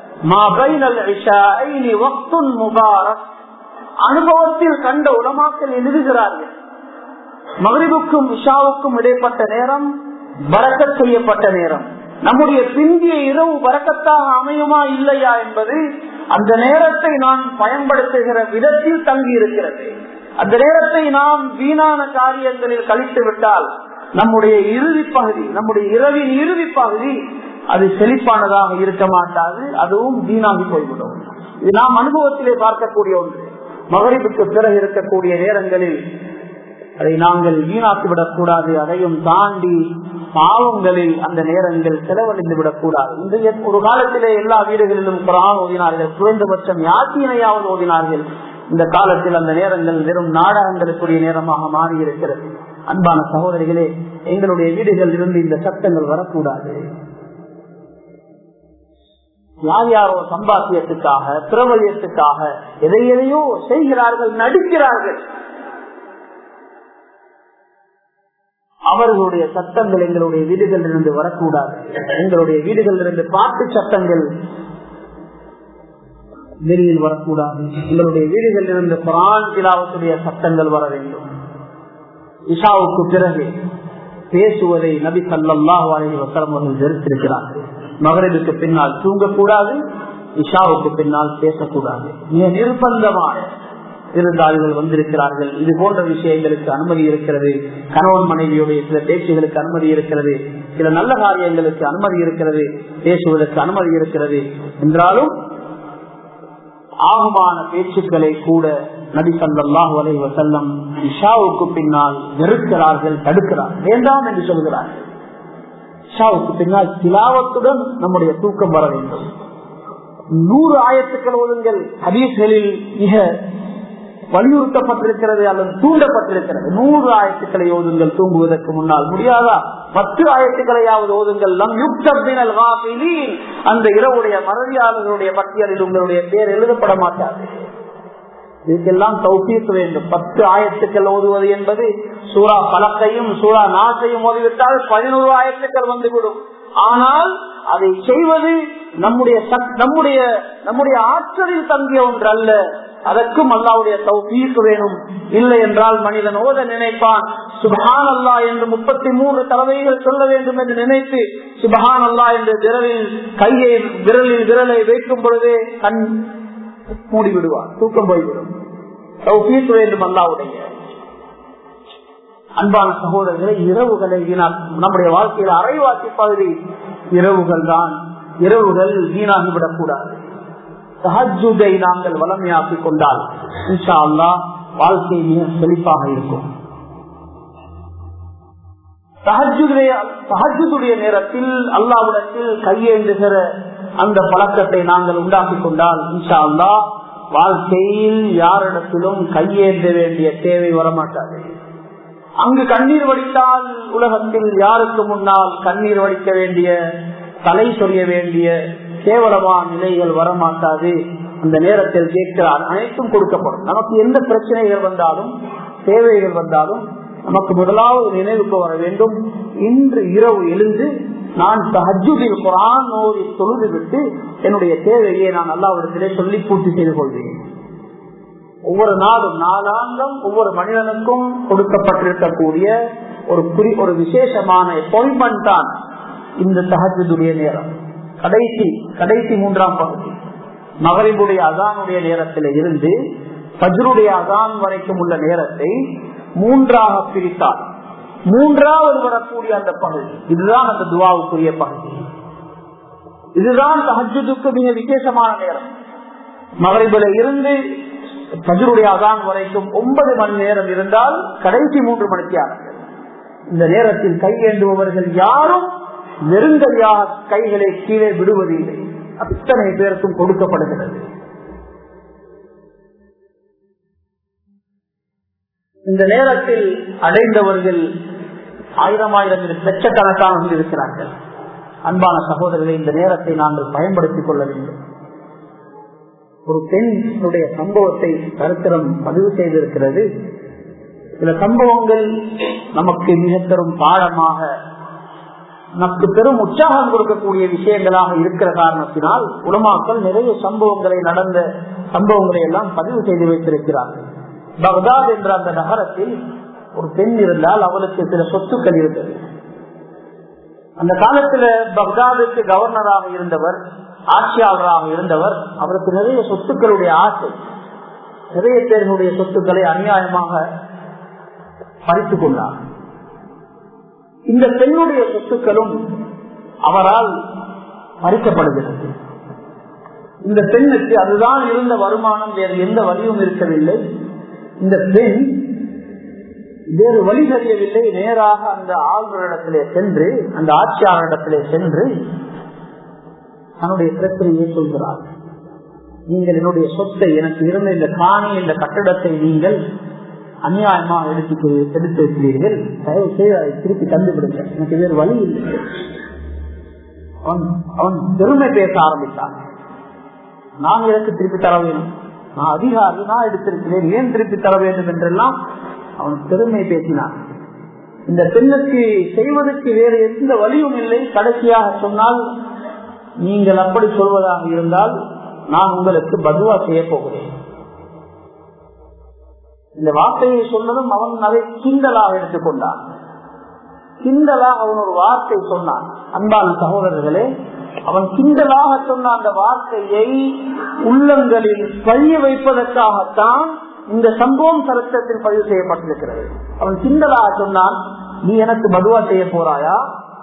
அனுபவத்தில் கண்ட உலமாக்கள் எழுதுகிறார்கள் மகரிபுக்கும் இஷாவுக்கும் இடைப்பட்ட நேரம் வரக்க செய்யப்பட்ட நேரம் நம்முடைய பிந்திய இரவு வரக்கத்தாக அமையுமா இல்லையா என்பது அந்த நேரத்தை நான் பயன்படுத்துகிற விதத்தில் தங்கி இருக்கிறது அந்த நேரத்தை நாம் வீணான காரியங்களில் கழித்து விட்டால் நம்முடைய இறுதி பகுதி நம்முடைய இரவின் இறுதி பகுதி அது செழிப்பானதாக இருக்க மாட்டாது அதுவும் வீணாகி போய்விடும் இது நாம் அனுபவத்திலே பார்க்கக்கூடிய ஒன்று மகரிப்புக்கு பிறகு இருக்கக்கூடிய நேரங்களில் அதை நாங்கள் வீணாக்கி விடக்கூடாது அதையும் தாண்டி பாவங்களில் அந்த நேரங்கள் செலவழிந்து விடக்கூடாது இன்றைய ஒரு காலத்திலே எல்லா வீடுகளிலும் குரான் ஓதினார்கள் குறைந்தபட்சம் யாத்திரையாவது ஓதினார்கள் இந்த காலத்தில் அந்த நேரங்கள் வெறும் நாடகங்களுக்குரிய நேரமாக மாறி இருக்கிறது அன்பான சகோதரிகளே எங்களுடைய வீடுகளில் இருந்து இந்த சத்தங்கள் வரக்கூடாது யார் யாரோ சம்பாத்தியத்துக்காக பிரபலியத்துக்காக எதை எதையோ செய்கிறார்கள் நடிக்கிறார்கள் அவர்களுடைய சத்தங்கள் எங்களுடைய வீடுகளில் இருந்து வரக்கூடாது எங்களுடைய வீடுகளில் இருந்து பாட்டு சத்தங்கள் வெளியில் வரக்கூடாது எங்களுடைய வீடுகளில் இருந்து குரான் திலாவத்துடைய சத்தங்கள் வர வேண்டும் இஷாவுக்கு பிறகு பேசுவதை நபி சல்லாஹ் அலஹி வசலம் அவர்கள் வெறுத்திருக்கிறார்கள் மகரவுக்கு பின்னால் தூங்கக்கூடாது இஷாவுக்கு பின்னால் பேசக்கூடாது மிக நிர்பந்தமாக விருந்தாளிகள் வந்திருக்கிறார்கள் இது போன்ற விஷயங்களுக்கு அனுமதி இருக்கிறது கணவன் மனைவியுடைய சில பேச்சுகளுக்கு அனுமதி இருக்கிறது சில நல்ல காரியங்களுக்கு அனுமதி இருக்கிறது பேசுவதற்கு அனுமதி இருக்கிறது என்றாலும் ஆகுமான பேச்சுக்களை கூட நபி சல்லாஹு அலை வசல்லம் இஷாவுக்கு பின்னால் வெறுக்கிறார்கள் தடுக்கிறார்கள் வேண்டாம் என்று சொல்கிறார்கள் இஷாவுக்கு பின்னால் திலாவத்துடன் நம்முடைய தூக்கம் வர வேண்டும் நூறு ஆயத்துக்கள் ஓதுங்கள் ஹதீஸ்களில் மிக வலியுறுத்தப்பட்டிருக்கிறது அல்லது தூண்டப்பட்டிருக்கிறது நூறு ஆயத்துக்களை ஓதுங்கள் தூங்குவதற்கு முன்னால் முடியாதா பத்து ஆயத்துக்களையாவது ஓதுங்கள் நம் யுக்தினல் அந்த இரவுடைய மறதியாளர்களுடைய பட்டியலில் உங்களுடைய பேர் எழுதப்பட மாட்டாது இதுக்கெல்லாம் தௌசிக்க வேண்டும் பத்து ஆயத்துக்கள் ஓதுவது என்பது சூறா பலக்கையும் சூறா நாசையும் ஓதிவிட்டால் பதினோரு ஆயத்துக்கள் வந்துவிடும் ஆனால் அதை செய்வது நம்முடைய நம்முடைய நம்முடைய ஆற்றலில் தங்கிய ஒன்று அல்ல அதற்கும் அல்லாவுடைய தௌஃபீக் வேணும் இல்லை என்றால் மனிதன் ஓத நினைப்பான் சுபஹான் அல்லா என்று முப்பத்தி மூன்று தலைமைகள் சொல்ல வேண்டும் என்று நினைத்து சுபஹான் அல்லா என்று விரலில் கையை விரலில் விரலை வைக்கும் பொழுதே கண் மூடி விடுவார் தூக்கம் போய்விடும் தௌஃபீக் வேண்டும் அல்லாவுடைய அன்பான சகோதரர்களை இரவுகளை நம்முடைய வாழ்க்கையில் அரைவாசி பகுதி இரவுகள் தான் இரவுகள் வீணாகிவிடக் கூடாது சஹஜுதை நாங்கள் வளமையாக்கிக் கொண்டால் இன்ஷா அல்லா வாழ்க்கை மிக செழிப்பாக இருக்கும் சஹஜுடைய நேரத்தில் அல்லாவிடத்தில் கையேந்துகிற அந்த பழக்கத்தை நாங்கள் உண்டாக்கி கொண்டால் இன்ஷா அல்லா வாழ்க்கையில் யாரிடத்திலும் கையேந்த வேண்டிய தேவை வரமாட்டாது அங்கு கண்ணீர் வடித்தால் உலகத்தில் யாருக்கு முன்னால் கண்ணீர் வடிக்க வேண்டிய தலை சொரிய வேண்டிய கேவலமான நிலைகள் வரமாட்டாது அந்த நேரத்தில் கேட்கிறார் அனைத்தும் கொடுக்கப்படும் நமக்கு எந்த பிரச்சனைகள் வந்தாலும் தேவைகள் வந்தாலும் நமக்கு முதலாவது நினைவுக்கு வர வேண்டும் இன்று இரவு எழுந்து நான் தஹஜுதில் குரான் ஓதி தொழுது விட்டு என்னுடைய தேவையை நான் அல்லாவிடத்திலே சொல்லி பூர்த்தி செய்து கொள்வேன் ஒவ்வொரு நாளும் நாளாந்தம் ஒவ்வொரு மனிதனுக்கும் கொடுக்கப்பட்டிருக்கக்கூடிய ஒரு குறி ஒரு விசேஷமான அப்பாயின்மெண்ட் தான் இந்த தகஜுடைய நேரம் கடைசி கடைசி மூன்றாம் பகுதி மகரிபுடைய அதானுடைய நேரத்தில் இருந்து பஜ்ருடைய அதான் வரைக்கும் உள்ள நேரத்தை மூன்றாக பிரித்தார் மூன்றாவது வரக்கூடிய அந்த பகுதி இதுதான் அந்த துவாவுக்குரிய பகுதி இதுதான் தஹஜுக்கு மிக விசேஷமான நேரம் மகரிபுல இருந்து பஜருடைய அதான் வரைக்கும் ஒன்பது மணி நேரம் இருந்தால் கடைசி மூன்று மணித்தியானங்கள் இந்த நேரத்தில் கையேந்துபவர்கள் யாரும் நெருங்கடியாக கைகளை கீழே விடுவதில்லை அத்தனை பேருக்கும் கொடுக்கப்படுகிறது இந்த நேரத்தில் அடைந்தவர்கள் ஆயிரம் ஆயிரம் லட்சக்கணக்கான இருக்கிறார்கள் அன்பான சகோதரர்களை இந்த நேரத்தை நாங்கள் பயன்படுத்திக் கொள்ள வேண்டும் ஒரு பெண்ணுடைய சம்பவத்தை சரித்திரம் பதிவு செய்திருக்கிறது சில சம்பவங்கள் நமக்கு மிக பெரும் பாடமாக நமக்கு பெரும் உற்சாகம் கொடுக்கக்கூடிய விஷயங்களாக இருக்கிற காரணத்தினால் உலமாக்கள் நிறைய சம்பவங்களை நடந்த சம்பவங்களை எல்லாம் பதிவு செய்து வைத்திருக்கிறார்கள் பக்தாத் என்ற அந்த நகரத்தில் ஒரு பெண் இருந்தால் அவளுக்கு சில சொத்துக்கள் இருந்தது அந்த காலத்துல பக்தாதுக்கு கவர்னராக இருந்தவர் ஆட்சியாளராக இருந்தவர் அவருக்கு நிறைய சொத்துக்களுடைய ஆசை நிறைய பேர்களுடைய சொத்துக்களை அநியாயமாக பறித்துக் கொண்டார் இந்த பெண்ணுடைய சொத்துக்களும் அவரால் பறிக்கப்படுகிறது இந்த பெண்ணுக்கு அதுதான் இருந்த வருமானம் வேறு எந்த வழியும் இருக்கவில்லை இந்த பெண் வேறு வழி தெரியவில்லை நேராக அந்த ஆளுநரிடத்திலே சென்று அந்த ஆட்சியாளரிடத்திலே சென்று தன்னுடைய பிரச்சனையை சொல்கிறார் நீங்கள் என்னுடைய சொத்தை எனக்கு இருந்த இந்த காணி இந்த கட்டடத்தை நீங்கள் அநியாயமாக எடுத்து எடுத்து வைக்கிறீர்கள் தயவு செய்து அதை திருப்பி தந்து விடுங்க எனக்கு வேறு வழி இல்லை அவன் அவன் பெருமை பேச ஆரம்பித்தான் நான் எனக்கு திருப்பி தர வேண்டும் நான் அதிகாரி நான் எடுத்திருக்கிறேன் ஏன் திருப்பி தர வேண்டும் என்றெல்லாம் அவன் பெருமை பேசினான் இந்த பெண்ணுக்கு செய்வதற்கு வேறு எந்த வழியும் இல்லை கடைசியாக சொன்னால் நீங்கள் அப்படி சொல்வதாக இருந்தால் நான் உங்களுக்கு பதுவா செய்ய போகிறேன் இந்த வார்த்தையை சொன்னதும் அவன் அதை கிண்டலாக எடுத்துக்கொண்டான் கிண்டலாக அவன் ஒரு வார்த்தை சொன்னான் அன்பான சகோதரர்களே அவன் கிண்டலாக சொன்ன அந்த வார்த்தையை உள்ளங்களில் பதிய வைப்பதற்காகத்தான் இந்த சம்பவம் சரித்திரத்தில் பதிவு செய்யப்பட்டிருக்கிறது அவன் கிண்டலாக சொன்னான் நீ எனக்கு மதுவா செய்ய போறாயா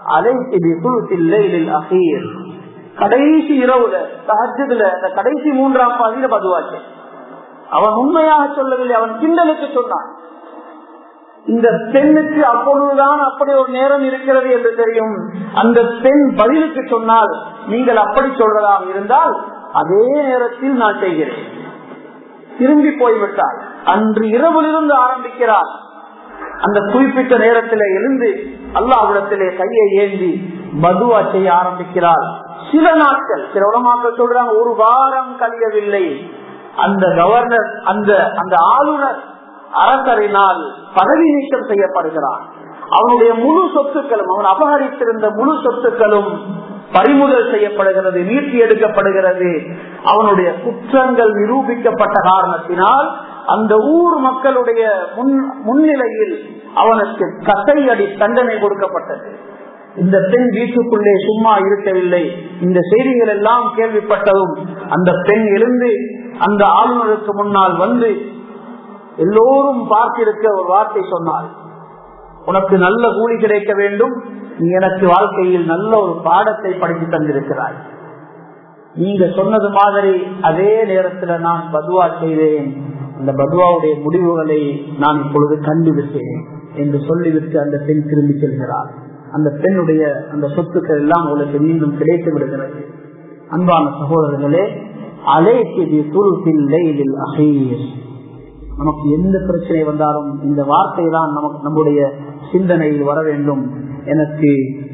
அலையில் கடைசி இரவுல சஹஜதுல அந்த கடைசி மூன்றாம் பாதியில பதுவாச்சு அவன் உண்மையாக சொல்லவில்லை அவன் கிண்டலுக்கு சொன்னான் இந்த பெண்ணுக்கு அப்பொழுதுதான் அப்படி ஒரு நேரம் இருக்கிறது என்று தெரியும் அந்த பெண் பதிலுக்கு சொன்னால் நீங்கள் அப்படி சொல்றதாக இருந்தால் அதே நேரத்தில் நான் செய்கிறேன் திரும்பி போய்விட்டால் அன்று இரவிலிருந்து ஆரம்பிக்கிறார் அந்த குறிப்பிட்ட நேரத்திலே எழுந்து அல்லாவிடத்திலே கையை ஏந்தி பதுவா செய்ய ஆரம்பிக்கிறார் சில நாட்கள் சில உலமாக்கள் சொல்றாங்க ஒரு வாரம் கழியவில்லை அந்த கவர்னர் அந்த அந்த ஆளுநர் அரசரினால் பதவி நீக்கம் செய்யப்படுகிறான் அவனுடைய முழு சொத்துக்களும் அவன் அபகரித்திருந்த முழு சொத்துக்களும் பறிமுதல் செய்யப்படுகிறது நீட்டி எடுக்கப்படுகிறது அவனுடைய குற்றங்கள் நிரூபிக்கப்பட்ட காரணத்தினால் அந்த ஊர் மக்களுடைய முன்னிலையில் அவனுக்கு கசையடி தண்டனை கொடுக்கப்பட்டது இந்த பெண் வீட்டுக்குள்ளே சும்மா இருக்கவில்லை இந்த செய்திகள் எல்லாம் கேள்விப்பட்டதும் அந்த பெண் எழுந்து அந்த ஆளுநருக்கு முன்னால் வந்து எல்லோரும் பார்த்திருக்க ஒரு வார்த்தை சொன்னார் உனக்கு நல்ல கூலி கிடைக்க வேண்டும் நீ எனக்கு வாழ்க்கையில் நல்ல ஒரு பாடத்தை படித்து தந்திருக்கிறாய் நீங்க சொன்னது மாதிரி அதே நேரத்துல நான் பதுவா செய்தேன் அந்த பதுவாவுடைய முடிவுகளை நான் இப்பொழுது கண்டுவிட்டேன் என்று சொல்லிவிட்டு அந்த பெண் திரும்பி செல்கிறார் அந்த பெண்ணுடைய அந்த சொத்துக்கள் எல்லாம் உங்களுக்கு மீண்டும் கிடைத்து விடுகிறது அன்பான சகோதரர்களே அலேக்கு துருசில் அகீர் நமக்கு எந்த பிரச்சனை வந்தாலும் இந்த வார்த்தை தான் நமக்கு நம்முடைய சிந்தனையில் வர வேண்டும் எனக்கு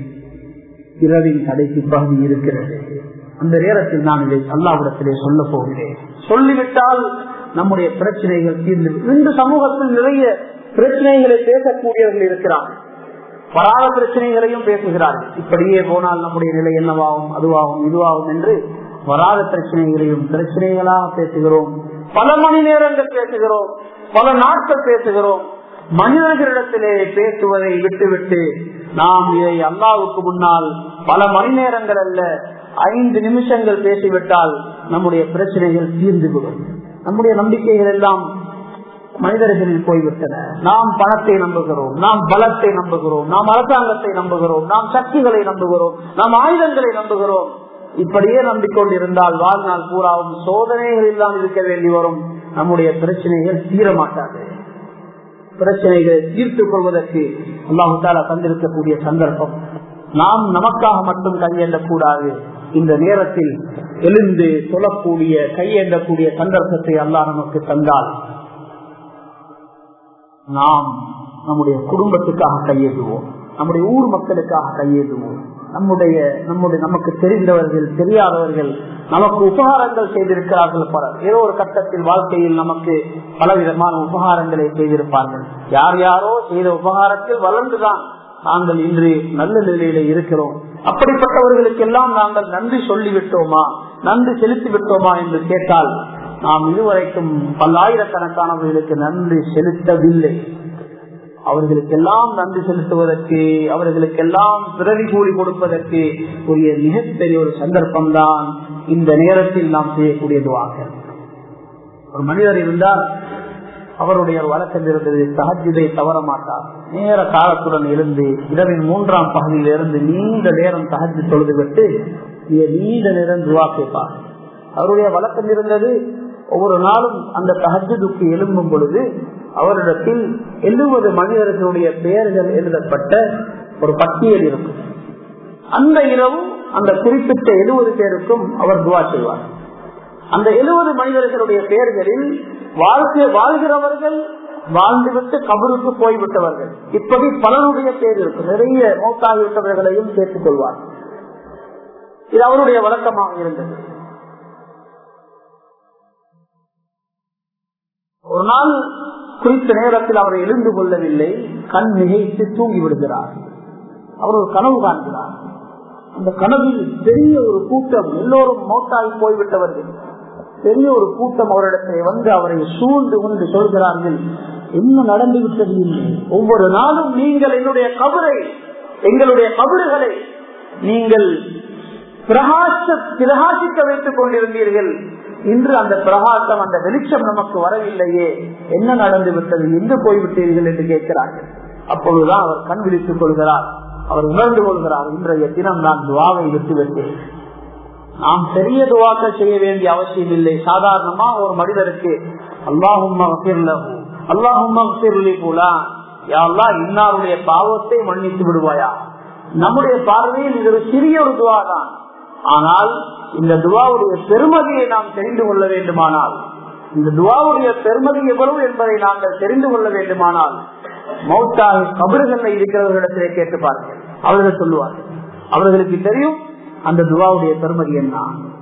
இரவின் கடைசி பகுதி இருக்கிறது அந்த நேரத்தில் நான் இதை அல்லாவிடத்திலே சொல்ல போகிறேன் சொல்லிவிட்டால் நம்முடைய பிரச்சனைகள் தீர்ந்து இந்த சமூகத்தில் நிறைய பிரச்சனைகளை பேசக்கூடியவர்கள் இருக்கிறார்கள் வராத பிரச்சனைகளையும் பேசுகிறார்கள் இப்படியே போனால் நம்முடைய நிலை என்னவாகும் அதுவாகும் இதுவாகும் என்று வராத பிரச்சனைகளையும் பிரச்சனைகளாக பேசுகிறோம் பல மணி நேரங்கள் பேசுகிறோம் பல நாட்கள் பேசுகிறோம் மனிதர்களிடத்திலே பேசுவதை விட்டுவிட்டு நாம் இதை அல்லாவுக்கு முன்னால் பல மணி நேரங்கள் அல்ல ஐந்து நிமிஷங்கள் பேசிவிட்டால் நம்முடைய பிரச்சனைகள் தீர்ந்துவிடும் நம்முடைய நம்பிக்கைகள் எல்லாம் மனிதர்களில் போய்விட்டன நாம் பணத்தை நம்புகிறோம் நாம் பலத்தை நம்புகிறோம் நாம் அரசாங்கத்தை நம்புகிறோம் நாம் சக்திகளை நம்புகிறோம் நாம் ஆயுதங்களை நம்புகிறோம் இப்படியே நம்பிக்கொண்டிருந்தால் வாழ்நாள் பூராவும் சோதனைகளில் தான் இருக்க வேண்டி வரும் நம்முடைய பிரச்சனைகள் தீரமாட்டாது பிரச்சனைகளை தீர்த்துக் கொள்வதற்கு அல்லாஹு தாலா தந்திருக்கக்கூடிய சந்தர்ப்பம் நாம் நமக்காக மட்டும் கையேண்டக்கூடாது இந்த நேரத்தில் எழுந்து சொல்லக்கூடிய கையேண்டக்கூடிய சந்தர்ப்பத்தை அல்லாஹ் நமக்கு தந்தால் நாம் நம்முடைய குடும்பத்துக்காக கையேற்றுவோம் நம்முடைய ஊர் மக்களுக்காக கையேற்றுவோம் நம்முடைய நம்முடைய நமக்கு தெரிந்தவர்கள் தெரியாதவர்கள் நமக்கு உபகாரங்கள் செய்திருக்கிறார்கள் பலர் ஏதோ ஒரு கட்டத்தில் வாழ்க்கையில் நமக்கு பலவிதமான உபகாரங்களை செய்திருப்பார்கள் யார் யாரோ செய்த உபகாரத்தில் வளர்ந்துதான் நாங்கள் இன்று நல்ல நிலையில இருக்கிறோம் அப்படிப்பட்டவர்களுக்கெல்லாம் நாங்கள் நன்றி சொல்லிவிட்டோமா நன்றி செலுத்தி விட்டோமா என்று கேட்டால் நாம் இதுவரைக்கும் பல்லாயிரக்கணக்கானவர்களுக்கு நன்றி செலுத்தவில்லை அவர்களுக்கெல்லாம் நன்றி செலுத்துவதற்கு அவர்களுக்கெல்லாம் பிறவி கூலி கொடுப்பதற்கு உரிய மிகப்பெரிய ஒரு சந்தர்ப்பம் தான் இந்த நேரத்தில் நாம் செய்யக்கூடியதுவாக ஒரு மனிதர் இருந்தால் அவருடைய வழக்கம் இருந்தது சஹஜிதை தவற மாட்டார் நேர காலத்துடன் இருந்து இரவின் மூன்றாம் பகுதியில் இருந்து நீண்ட நேரம் சஹஜி தொழுது விட்டு நீண்ட நேரம் துவா கேட்பார் அவருடைய வழக்கம் இருந்தது ஒவ்வொரு நாளும் அந்த தஹஜுக்கு எழும்பும் பொழுது அவரிடத்தில் எழுபது மனிதர்களுடைய பெயர்கள் எழுதப்பட்ட ஒரு பட்டியல் இருக்கும் அந்த இரவு அந்த குறிப்பிட்ட எழுபது பேருக்கும் அவர் துவா செய்வார் அந்த எழுபது மனிதர்களுடைய பெயர்களில் வாழ்க்கை வாழ்கிறவர்கள் வாழ்ந்துவிட்டு கபருக்கு போய்விட்டவர்கள் இப்படி பலருடைய பேர் இருக்கும் நிறைய மௌத்தாகிவிட்டவர்களையும் சேர்த்துக் கொள்வார் இது அவருடைய வழக்கமாக இருந்தது ஒரு நாள் குறித்த நேரத்தில் அவர் எழுந்து கொள்ளவில்லை கண் மிகைத்து தூங்கி விடுகிறார் அவர் ஒரு கனவு காண்கிறார் அந்த கனவில் பெரிய ஒரு கூட்டம் எல்லோரும் மோட்டாகி போய்விட்டவர்கள் பெரிய ஒரு கூட்டம் அவரிடத்தை வந்து அவரை சூழ்ந்து கொண்டு சொல்கிறார்கள் என்ன நடந்து விட்டது இல்லை ஒவ்வொரு நாளும் நீங்கள் என்னுடைய கபரை எங்களுடைய கபறுகளை நீங்கள் பிரகாச பிரகாசிக்க வைத்துக் கொண்டிருந்தீர்கள் இன்று அந்த பிரகாசம் அந்த வெளிச்சம் நமக்கு வரவில்லையே என்ன நடந்து விட்டது எங்கு போய்விட்டீர்கள் என்று கேட்கிறார்கள் அப்பொழுதுதான் அவர் கண் விழித்துக் கொள்கிறார் அவர் உணர்ந்து கொள்கிறார் இன்றைய தினம் நான் துவாவை விட்டுவிட்டேன் நாம் பெரிய துவாக்கள் செய்ய வேண்டிய அவசியம் இல்லை சாதாரணமா ஒரு மனிதருக்கு அல்லாஹும் அல்லாஹும் போலா யாழ்லா இன்னாருடைய பாவத்தை மன்னித்து விடுவாயா நம்முடைய பார்வையில் இது ஒரு சிறிய ஒரு துவா தான் ஆனால் இந்த துவாவுடைய பெருமதியை நாம் தெரிந்து கொள்ள வேண்டுமானால் இந்த துவாவுடைய பெருமதி எவ்வளவு என்பதை நாங்கள் தெரிந்து கொள்ள வேண்டுமானால் மௌத்தாக கபறுகளில் இருக்கிறவர்களிடத்திலே கேட்டு பாருங்கள் அவர்கள் சொல்லுவார்கள் அவர்களுக்கு தெரியும் அந்த துவாவுடைய பெருமதி என்ன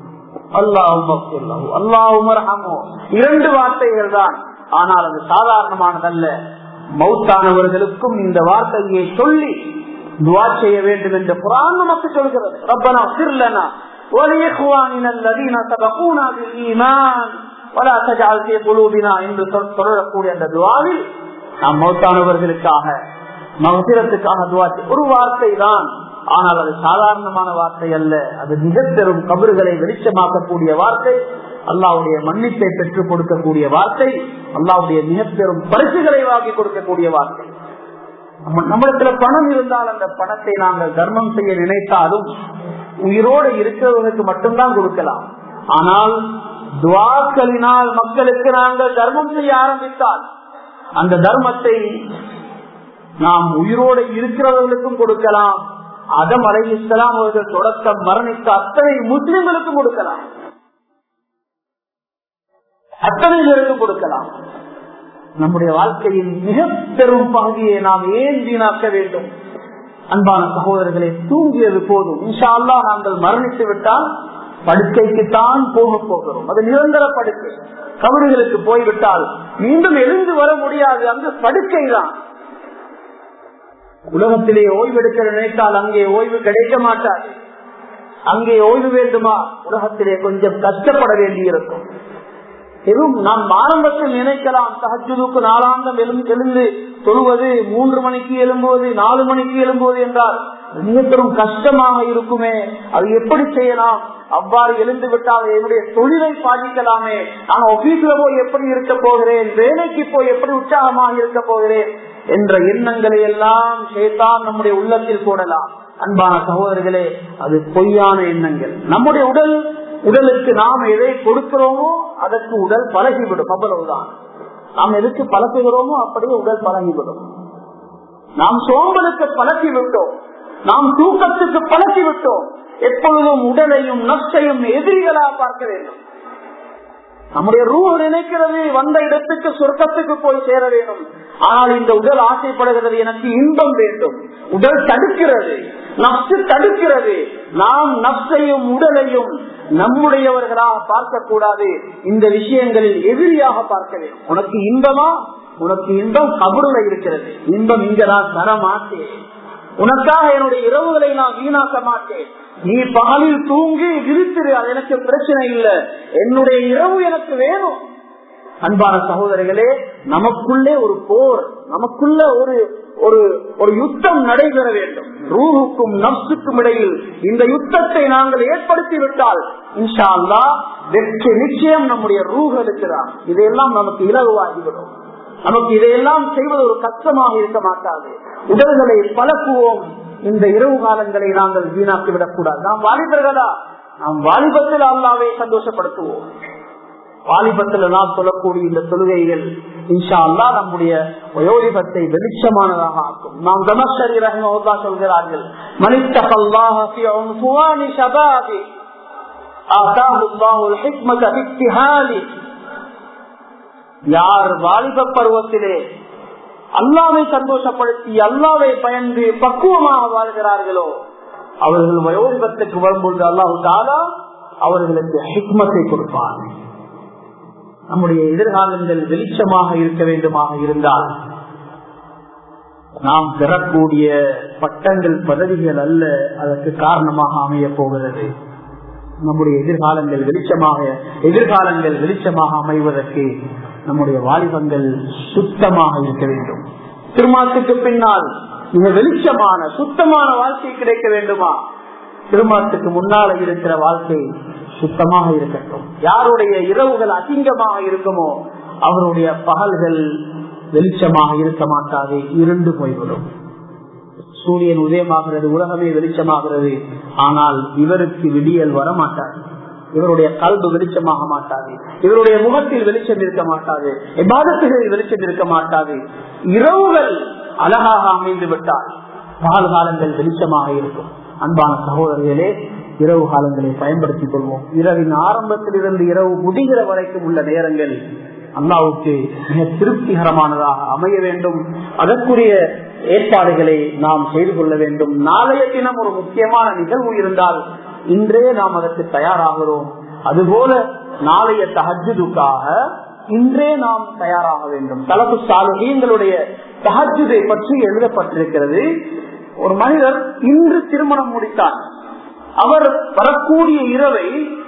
அல்லாஹும் இரண்டு வார்த்தைகள் தான் ஆனால் அது சாதாரணமானதல்ல மௌத்தானவர்களுக்கும் இந்த வார்த்தையை சொல்லி துவா செய்ய வேண்டும் என்று குரான் நமக்கு சொல்கிறது ரப்பனா சிர்லனா ولإخواننا الذين سبقونا بالإيمان ولا تجعل في قلوبنا என்று சொல்லக்கூடிய அந்த துவாவில் நாம் மௌத்தானவர்களுக்காக மகசிரத்துக்காக துவா ஒரு வார்த்தை தான் ஆனால் அது சாதாரணமான வார்த்தை அல்ல அது மிக பெரும் கபறுகளை வெளிச்சமாக்கக்கூடிய வார்த்தை அல்லாவுடைய மன்னிப்பை பெற்றுக் கொடுக்கக்கூடிய வார்த்தை அல்லாவுடைய மிக பெரும் பரிசுகளை வாங்கி கொடுக்கக்கூடிய வார்த்தை நம்மிடத்துல பணம் இருந்தால் அந்த பணத்தை நாங்கள் தர்மம் செய்ய நினைத்தாலும் உயிரோடு இருக்கிறவர்களுக்கு மட்டும்தான் கொடுக்கலாம் ஆனால் துவாக்களினால் மக்களுக்கு நாங்கள் தர்மம் செய்ய ஆரம்பித்தால் அந்த தர்மத்தை நாம் உயிரோடு இருக்கிறவர்களுக்கும் கொடுக்கலாம் அதம் அலை இஸ்லாம் அவர்கள் தொடக்கம் மரணித்த அத்தனை முஸ்லிம்களுக்கும் கொடுக்கலாம் அத்தனை பேருக்கும் கொடுக்கலாம் நம்முடைய வாழ்க்கையின் மிக பெரும் பகுதியை நாம் ஏன் வீணாக்க வேண்டும் அன்பான சகோதரர்களை தூங்கியது போதும் இன்ஷா அல்லா நாங்கள் மரணித்து விட்டால் படுக்கைக்குத்தான் போக போகிறோம் அது நிரந்தர படுக்கை கபடுகளுக்கு போய்விட்டால் மீண்டும் எழுந்து வர முடியாது அந்த படுக்கை தான் உலகத்திலே ஓய்வெடுக்க நினைத்தால் அங்கே ஓய்வு கிடைக்க மாட்டாது அங்கே ஓய்வு வேண்டுமா உலகத்திலே கொஞ்சம் கஷ்டப்பட வேண்டியிருக்கும் எதுவும் நாம் ஆரம்பத்தில் நினைக்கலாம் தகஜுக்கு நாளாந்தம் எழுந்து தொழுவது மூன்று மணிக்கு எழும்புவது நாலு மணிக்கு எழும்புவது என்றால் மிக பெரும் கஷ்டமாக இருக்குமே அது எப்படி செய்யலாம் அவ்வாறு எழுந்து விட்டால் என்னுடைய தொழிலை பாதிக்கலாமே நான் ஆபீஸ்ல போய் எப்படி இருக்க போகிறேன் வேலைக்கு போய் எப்படி உற்சாகமாக இருக்க போகிறேன் என்ற எண்ணங்களை எல்லாம் சேத்தான் நம்முடைய உள்ளத்தில் போடலாம் அன்பான சகோதரர்களே அது பொய்யான எண்ணங்கள் நம்முடைய உடல் உடலுக்கு நாம் எதை கொடுக்கிறோமோ அதற்கு உடல் பழகிவிடும் அவ்வளவுதான் நாம் எதுக்கு பழக்குகிறோமோ அப்படியே உடல் பழகிவிடும் நாம் சோம்பலுக்கு பழக்கி விட்டோம் நாம் தூக்கத்துக்கு பழக்கி விட்டோம் எப்பொழுதும் உடலையும் நஷ்டையும் எதிரிகளா பார்க்க வேண்டும் நம்முடைய ரூ நினைக்கிறது வந்த இடத்துக்கு சொர்க்கத்துக்கு போய் சேர வேண்டும் ஆனால் இந்த உடல் ஆசைப்படுகிறது எனக்கு இன்பம் வேண்டும் உடல் தடுக்கிறது நப்சு தடுக்கிறது நாம் நப்சையும் உடலையும் நம்முடையவர்களாக பார்க்க கூடாது இந்த விஷயங்களில் எதிரியாக பார்க்க வேண்டும் உனக்கு இன்பமா உனக்கு இன்பம் கபருல இருக்கிறது இன்பம் இங்க நான் தர மாட்டேன் உனக்காக என்னுடைய இரவுகளை நான் வீணாக்க மாட்டேன் நீ பகலில் தூங்கி விரித்திரு அது எனக்கு பிரச்சனை இல்லை என்னுடைய இரவு எனக்கு வேணும் அன்பான சகோதரிகளே நமக்குள்ளே ஒரு போர் நமக்குள்ள ஒரு ஒரு ஒரு யுத்தம் நடைபெற வேண்டும் ரூஹுக்கும் நப்சுக்கும் இடையில் இந்த யுத்தத்தை நாங்கள் ஏற்படுத்தி விட்டால் இன்ஷா அல்லா வெற்றி நிச்சயம் நம்முடைய ரூகளுக்கு தான் இதையெல்லாம் நமக்கு இலகுவாகிவிடும் நமக்கு இதையெல்லாம் செய்வது ஒரு கஷ்டமாக இருக்க மாட்டாது உடல்களை பழக்குவோம் இந்த இரவு காலங்களை நாங்கள் வீணாக்கி விடக்கூடாது நாம் வாலிபர்களா நாம் வாலிபத்தில் அல்லாவை சந்தோஷப்படுத்துவோம் வாலிபத்துல நாம் சொல்லக்கூடிய இந்த தொழுகைகள் இன்ஷா அல்லா நம்முடைய வயோதிபத்தை வெளிச்சமானதாக ஆக்கும் நாம் தமஸ்கரி ரஹ்மஹுல்லா சொல்கிறார்கள் மனித்தகல்லாஹ ஃபி உன்ஃபுவானி ஷபாபி ஆதாஹு அல்லாஹுல் ஹிக்மத ஃபிக்திஹாலி யார் வாலிப பருவத்திலே அல்லாவை சந்தோஷப்படுத்தி அல்லாவை பயந்து பக்குவமாக வாழ்கிறார்களோ அவர்கள் வயோதிபத்துக்கு வரும்பொழுது அல்லாஹு தாலா அவர்களுக்கு ஹிக்மத்தை கொடுப்பார் நம்முடைய எதிர்காலங்கள் வெளிச்சமாக இருக்க வேண்டுமாக இருந்தால் நாம் பெறக்கூடிய பட்டங்கள் பதவிகள் அல்ல அதற்கு காரணமாக அமைய போகிறது நம்முடைய எதிர்காலங்கள் வெளிச்சமாக எதிர்காலங்கள் வெளிச்சமாக அமைவதற்கு நம்முடைய வாலிபங்கள் சுத்தமாக இருக்க வேண்டும் திருமணத்துக்கு பின்னால் மிக வெளிச்சமான சுத்தமான வாழ்க்கை கிடைக்க வேண்டுமா திருமணத்துக்கு முன்னால இருக்கிற வாழ்க்கை சுத்தமாக இருக்கட்டும் யாருடைய இரவுகள் அசிங்கமாக இருக்குமோ அவருடைய பகல்கள் வெளிச்சமாக இருக்க மாட்டாது இருண்டு போய்விடும் சூரியன் உதயமாகிறது உலகமே வெளிச்சமாகிறது ஆனால் இவருக்கு விடியல் வரமாட்டாது இவருடைய கல்வி வெளிச்சமாக மாட்டாது இவருடைய முகத்தில் வெளிச்சம் இருக்க மாட்டாது எபாதத்துகளில் வெளிச்சம் இருக்க மாட்டாது இரவுகள் அழகாக அமைந்து விட்டால் பகல் காலங்கள் வெளிச்சமாக இருக்கும் அன்பான சகோதரர்களே இரவு காலங்களை பயன்படுத்திக் கொள்வோம் இரவின் ஆரம்பத்திலிருந்து இரவு முடிகிற வரைக்கும் உள்ள நேரங்கள் அல்லாவுக்கு மிக திருப்திகரமானதாக அமைய வேண்டும் அதற்குரிய ஏற்பாடுகளை நாம் செய்து கொள்ள வேண்டும் நாளைய தினம் ஒரு முக்கியமான நிகழ்வு இருந்தால் இன்றே நாம் அதற்கு தயாராகிறோம் அதுபோல நாளைய தஹஜுக்காக இன்றே நாம் தயாராக வேண்டும் தலப்பு சாலுடைய தஹஜுதை பற்றி எழுதப்பட்டிருக்கிறது ஒரு மனிதர் இன்று திருமணம் முடித்தார் அவர் வரக்கூடிய இரவை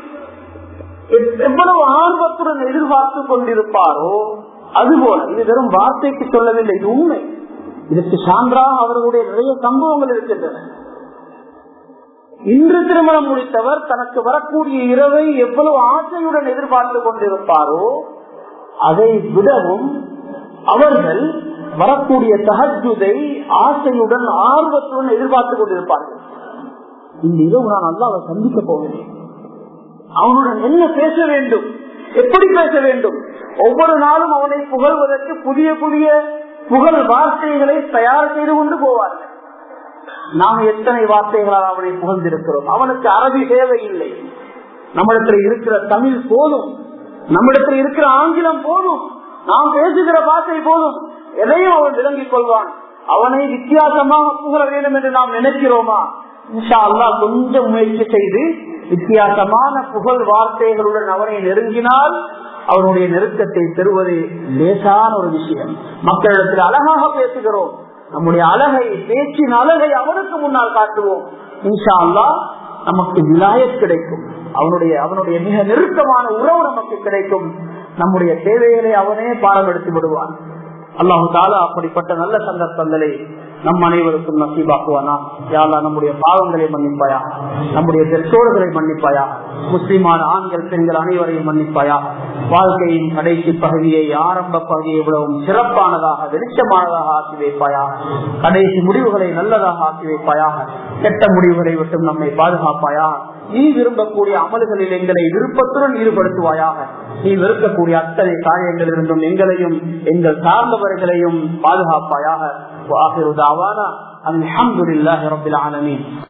எவ்வளவு ஆர்வத்துடன் எதிர்பார்த்து கொண்டிருப்பாரோ அதுபோல இது வெறும் வார்த்தைக்கு சொல்லவில்லை இது உண்மை இதற்கு சான்றாக அவர்களுடைய நிறைய சம்பவங்கள் இருக்கின்றன இன்று திருமணம் முடித்தவர் தனக்கு வரக்கூடிய இரவை எவ்வளவு ஆசையுடன் எதிர்பார்த்து கொண்டிருப்பாரோ அதை விடவும் அவர்கள் வரக்கூடிய தகஜுதை ஆசையுடன் ஆர்வத்துடன் எதிர்பார்த்து கொண்டிருப்பார்கள் இந்த இரவு நான் அல்ல அவர் சந்திக்க போகிறேன் அவனுடன் என்ன பேச வேண்டும் எப்படி பேச வேண்டும் ஒவ்வொரு நாளும் அவனை புகழ்வதற்கு புதிய புதிய புகழ் வார்த்தைகளை தயார் செய்து கொண்டு போவார்கள் நாம் எத்தனை வார்த்தைகளால் அவனை புகழ்ந்திருக்கிறோம் அவனுக்கு அரபி தேவை இல்லை நம்மிடத்தில் இருக்கிற தமிழ் போதும் நம்மிடத்தில் இருக்கிற ஆங்கிலம் போதும் நாம் பேசுகிற பாஷை போதும் எதையும் அவன் விளங்கிக் கொள்வான் அவனை வித்தியாசமாக புகழ வேண்டும் என்று நாம் நினைக்கிறோமா இன்ஷா அல்லா கொஞ்சம் முயற்சி செய்து வித்தியாசமான புகழ் வார்த்தைகளுடன் அவனை நெருங்கினால் அவனுடைய நெருக்கத்தை பெறுவது லேசான ஒரு விஷயம் மக்களிடத்தில் அழகாக பேசுகிறோம் நம்முடைய அழகை பேச்சின் அழகை அவனுக்கு முன்னால் காட்டுவோம் இன்ஷா அல்லா நமக்கு விலாயத் கிடைக்கும் அவனுடைய அவனுடைய மிக நெருக்கமான உறவு நமக்கு கிடைக்கும் நம்முடைய தேவைகளை அவனே பாடம் எடுத்து விடுவான் அல்லாஹு தாலா அப்படிப்பட்ட நல்ல சந்தர்ப்பங்களை நம் அனைவருக்கும் நசீபாக்குவானா யாரா நம்முடைய பாவங்களை மன்னிப்பாயா நம்முடைய பெற்றோர்களை மன்னிப்பாயா முஸ்லிமான ஆண்கள் பெண்கள் அனைவரையும் மன்னிப்பாயா வாழ்க்கையின் கடைசி பகுதியை ஆரம்ப பகுதியை இவ்வளவும் சிறப்பானதாக வெளிச்சமானதாக ஆக்கி வைப்பாயா கடைசி முடிவுகளை நல்லதாக ஆக்கி வைப்பாயா கெட்ட முடிவுகளை விட்டு நம்மை பாதுகாப்பாயா நீ விரும்பக்கூடிய அமல்களில் எங்களை விருப்பத்துடன் ஈடுபடுத்துவாயாக நீ வெறுக்கக்கூடிய அத்தனை காரியங்கள் இருந்தும் எங்களையும் எங்கள் சார்ந்தவர்களையும் பாதுகாப்பாயாக அல்ஹம்துலில்லாஹி ரப்பில் ஆலமீன்